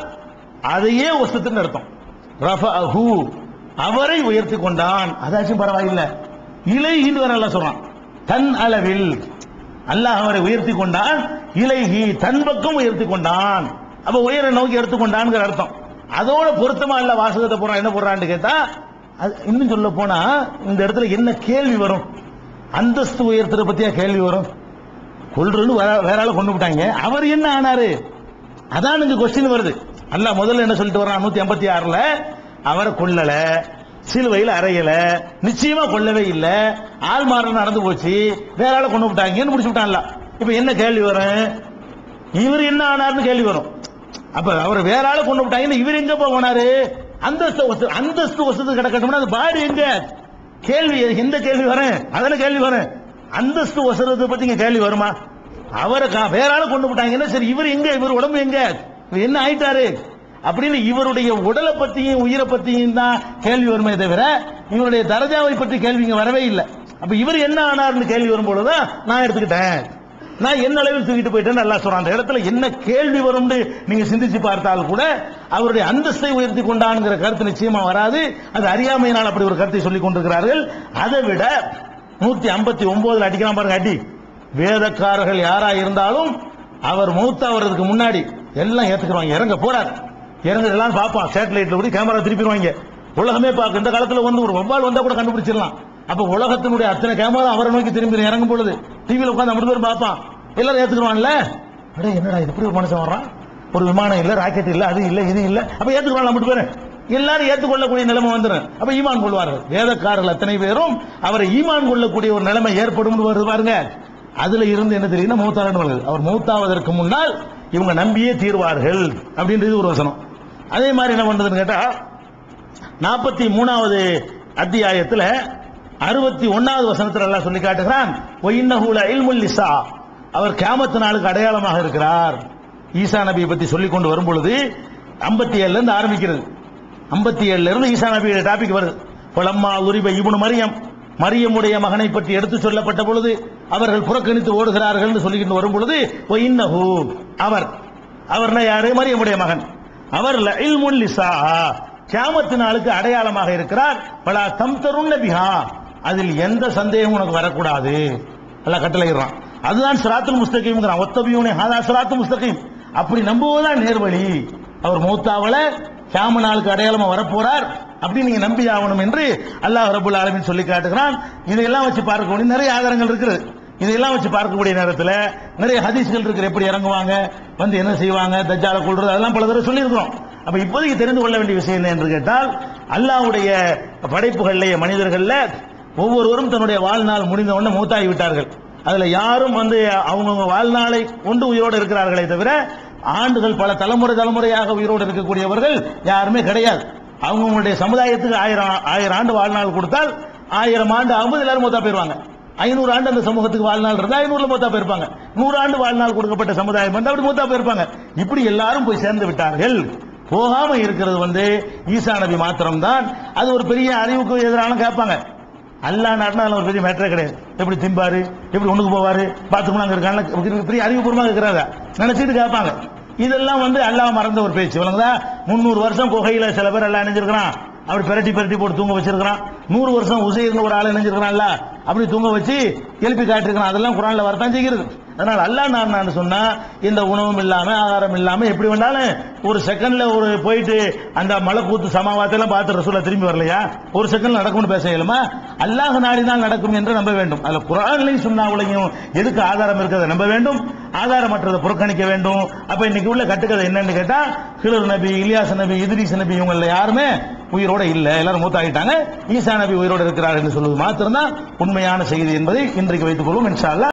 அதையே வசத்துன்னு அர்த்தம் ரஃபஹு அவரை உயர்த்தி கொண்டான் அதாச்சும் பரவாயில்லை இலைஹின்னு வேற அல்லாஹ் சொல்றான் தன் அளவில் அல்லாஹ் அவரை உயர்த்தி கொண்டான் இலைஹி தன் பக்கம் உயர்த்தி கொண்டான் அப்ப உயர நோக்கி எடுத்துக்கொண்டான்ங்கிற அர்த்தம் அதோட பொருத்தமா இல்ல வாசகத்தை போறான் என்ன போடுறான்னு கேட்டா அது இன்னும் சொல்ல போனா இந்த இடத்துல என்ன கேள்வி வரும் அந்தஸ்து உயர்த்துற பத்தியா கேள்வி வரும் கொல்றன்னு வேற- வேற ஆளை கொண்டு விட்டாங்க அவர் என்ன ஆனாரு அதான் இங்க கொஸ்டின் வருது அல்லாஹ் முதல்ல என்ன சொல்லிட்டு வர்றான் நூத்தி ஐம்பத்தி ஆறுல அவரை கொல்லல சிலுவையில் அறையல நிச்சயமா கொல்லவே இல்ல ஆள் மாறம் நடந்து போச்சு வேற ஆளை கொண்டு விட்டாங்கன்னு முடிச்சு விட்டான்ல இப்ப என்ன கேள்வி வரும் இவர் என்ன ஆனார்னு கேள்வி வரும் அப்ப அவர் வேற ஆளை கொண்டு விட்டாங்கன்னு இவர் எங்க போனாரு அந்தஸ்து வச- அந்தஸ்து வசதி கிடக்கட்டும்னா அது பாடி எங்க கேள்வி எந்த கேள்வி வரும் அதில் கேள்வி வரும் அந்தஸ்து வசரத்தை பத்தி இங்க கேள்வி வருமா அவரை கா- வேற ஆளை கொண்டு விட்டாங்கன்னா சரி இவர் எங்க இவர் உடம்பு எங்க இவர் என்ன ஆயிட்டாரு அப்படின்னு இவருடைய உடலை பத்தியும் உயிரை பத்தியும் தான் கேள்வி வருமே தவிர இவருடைய தரஜாவை பற்றி கேள்வி இங்க வரவே இல்லை அப்ப இவர் என்ன ஆனார்னு கேள்வி வரும்பொழுதுதான் நான் எடுத்துக்கிட்டேன் நான் என்ன அளவில் தூக்கிட்டு போயிட்டேன்னு நல்லா சொல்றேன் அந்த இடத்துல என்ன கேள்வி வரும்னு நீங்க சிந்திச்சு பார்த்தால் கூட அவருடைய அந்தஸ்தை உயர்த்தி கொண்டான்ங்கிற கருத்து நிச்சயமா வராது அது அறியாமையினால் அப்படி ஒரு கருத்தை சொல்லிக் கொண்டிருக்கிறார்கள் அதை விட நூத்தி ஐம்பத்தி ஒன்பதுல அடிக்கலாம் பாருங்க அடி வேதக்காரர்கள் யாரா இருந்தாலும் அவர் மௌத்தாவதுக்கு முன்னாடி எல்லாம் ஏத்துக்குறாங்க இறங்க போறாரு இறங்க எல்லாம் பார்ப்பான் சேட்டலைட்ல கூட கேமரா திருப்பிடுவாங்க உலகமே பார்க்க இந்த காலத்துல வந்து ஒரு வவ்வால் வந்தா கூட கண்டுபிடிச்சிடலாம் அப்ப உலகத்தினுடைய அத்தனை கேமரா அவரை நோக்கி திரும்பி இறங்கும் பொழுது டிவியில உட்காந்து ஐம்பது பேர் பார்ப்பான் எல்லாரும் ஏத்துக்குவான்ல அடே என்னடா இது இப்படி ஒரு மனுஷன் வர்றான் ஒரு விமானம் இல்ல ராக்கெட் இல்ல அது இல்ல இது இல்ல அப்ப ஏத்துக்குவான் ஐம்பது பேர் எல்லாரும் ஏற்றுக்கொள்ளக்கூடிய நிலைமை வந்துடும் அப்ப ஈமான் கொள்வார்கள் வேதக்காரர்கள் அத்தனை பேரும் அவரை ஈமான் கொள்ளக்கூடிய ஒரு நிலைமை ஏற்படும் வருது பாருங்க அதுல இருந்து என்ன தெரியுதுன்னா மூத்தாரன் அவர் மூத்தாவதற்கு முன்னால் இவங்க நம்பியே தீர்வார்கள் அப்படின்றது ஒரு வசனம் அதே மாதிரி என்ன பண்றதுன்னு கேட்டா நாற்பத்தி மூணாவது அத்தியாயத்துல அறுபத்தி ஒன்னாவது வசனத்துல எல்லாம் சொல்லி காட்டுகிறான் ஒயின்னஹுல இல்முல் லிசா அவர் கியாமத்து நாளுக்கு அடையாளமாக இருக்கிறார் ஈசா நபியை பத்தி சொல்லிக் கொண்டு வரும் பொழுது ஐம்பத்தி ஏழுல இருந்து ஆரம்பிக்கிறது ஐம்பத்தி ஏழுல இருந்து ஈசா நபி டாபிக் வருது புலம்மா உரிப இபுனு மரியம் மரியமுடைய மகனை பற்றி எடுத்து சொல்லப்பட்ட பொழுது அவர்கள் புறக்கணித்து ஓடுகிறார்கள் சொல்லிக்கிட்டு வரும் பொழுது ஒயின்னஹு அவர் அவர்னா யாரு மரியமுடைய மகன் அவர் இல்முல் லிசா கியாமத்து நாளுக்கு அடையாளமாக இருக்கிறார் பல தம் தருண் பிஹா அதில் எந்த சந்தேகமும் உனக்கு வரக்கூடாது எல்லாம் கட்டளையிடுறான் அதுதான் சிராத்துல் முஸ்தகீம்ங்கிறான் ஒத்தபியூனே ஹாதா சிராத்து முஸ்தகீம் அப்படி நம்புவதுதான் நேர்வழி அவர் மௌத்தாவல கியாம நாளுக்கு அடையாளமா வரப்போறார் அப்படி நீங்க நம்பி ஆகணும் என்று அல்லாஹ் ரபுல் ஆலமின் சொல்லி காட்டுகிறான் இதையெல்லாம் வச்சு பார்க்கக்கூடிய நிறைய ஆதாரங்கள் இருக்குது இதையெல்லாம் வச்சு பார்க்கக்கூடிய நேரத்தில் நிறைய ஹதீஸ்கள் இருக்கு எப்படி இறங்குவாங்க வந்து என்ன செய்வாங்க தஜ்ஜால கொள்றது அதெல்லாம் பல தடவை சொல்லியிருக்கிறோம் அப்ப இப்போதைக்கு தெரிந்து கொள்ள வேண்டிய விஷயம் என்ன என்று கேட்டால் அல்லாஹ்வுடைய படைப்புகளிலேயே மனிதர்கள்ல ஒவ்வொருவரும் தன்னுடைய வாழ்நாள் முடிந்த உடனே மூத்தாகி விட்டார்கள் அதுல யாரும் வந்து அவங்கவுங்க வாழ்நாளை கொண்டு உயிரோடு இருக்கிறார்களே தவிர ஆண்டுகள் பல தலைமுறை தலைமுறையாக உயிரோடு இருக்கக்கூடியவர்கள் யாருமே கிடையாது அவங்களுடைய சமுதாயத்துக்கு ஆயிரம் ஆயிரம் ஆண்டு வாழ்நாள் கொடுத்தால் ஆயிரம் ஆண்டு ஆகும்போது எல்லாரும் மூத்தா போயிருவாங்க ஐநூறு ஆண்டு அந்த சமூகத்துக்கு வாழ்நாள் இருந்தா ஐநூறுல மூத்தா போயிருப்பாங்க நூறு ஆண்டு வாழ்நாள் கொடுக்கப்பட்ட சமுதாயம் வந்து அப்படி மூத்தா போயிருப்பாங்க இப்படி எல்லாரும் போய் சேர்ந்து விட்டார்கள் போகாம இருக்கிறது வந்து ஈசா நபி மாத்திரம்தான் அது ஒரு பெரிய அறிவுக்கு எதிரான கேட்பாங்க அல்லா நாட்டினா அதுல ஒரு பெரிய மேட்டரே கிடையாது எப்படி திம்பாரு எப்படி ஒண்ணுக்கு போவாரு பாத்ரூம் அங்க இருக்காங்க பெரிய அறிவுபூர்வமாக இருக்கிறாங்க நினைச்சிட்டு கேட்பாங்க இதெல்லாம் வந்து அல்லாஹ் மறந்த ஒரு பேச்சு விளங்குதா முந்நூறு வருஷம் குகையில சில பேர் எல்லாம் இணைஞ்சிருக்கிறான் அப்படி பிரட்டி பிரட்டி போட்டு தூங்க வச்சிருக்கிறான் நூறு வருஷம் உசைர்னு ஒரு ஆள் இணைஞ்சிருக்கிறான்ல அப்படி தூங்க வச்சு எழுப்பி காட்டிருக்கிறான் அதெல்லாம் குரான்ல வரத்தான் செய்கிறது அதனால அல்லாஹ் நான் நான் சொன்னா இந்த உணவும் இல்லாம ஆகாரம் இல்லாம எப்படி வேணாலும் ஒரு செகண்ட்ல ஒரு போயிட்டு அந்த மலை கூத்து சமாவாத்தெல்லாம் பார்த்து ரசூலா திரும்பி வரலையா ஒரு செகண்ட்ல நடக்கும்னு பேச இயலுமா அல்லாஹ் நாடினால் நடக்கும் என்று நம்ப வேண்டும் அதுல குரான்லையும் சுண்ணாவுலையும் எதுக்கு ஆதாரம் இருக்கிறத நம்ப வேண்டும் ஆதாரமற்றதை புறக்கணிக்க வேண்டும் அப்ப இன்னைக்கு உள்ள கட்டுக்கதை என்னன்னு கேட்டா ஹிலர் நபி இலியாஸ் நபி இத்ரீஸ் நபி இவங்கள யாருமே உயிரோட இல்ல எல்லாரும் மூத்தாகிட்டாங்க ஈசா நபி உயிரோட இருக்கிறார் என்று சொல்வது மாத்திரம்தான் உண்மையான செய்தி என்பதை இன்றைக்கு வைத்துக் கொள்வோம் இன்ஷா அல்லாஹ்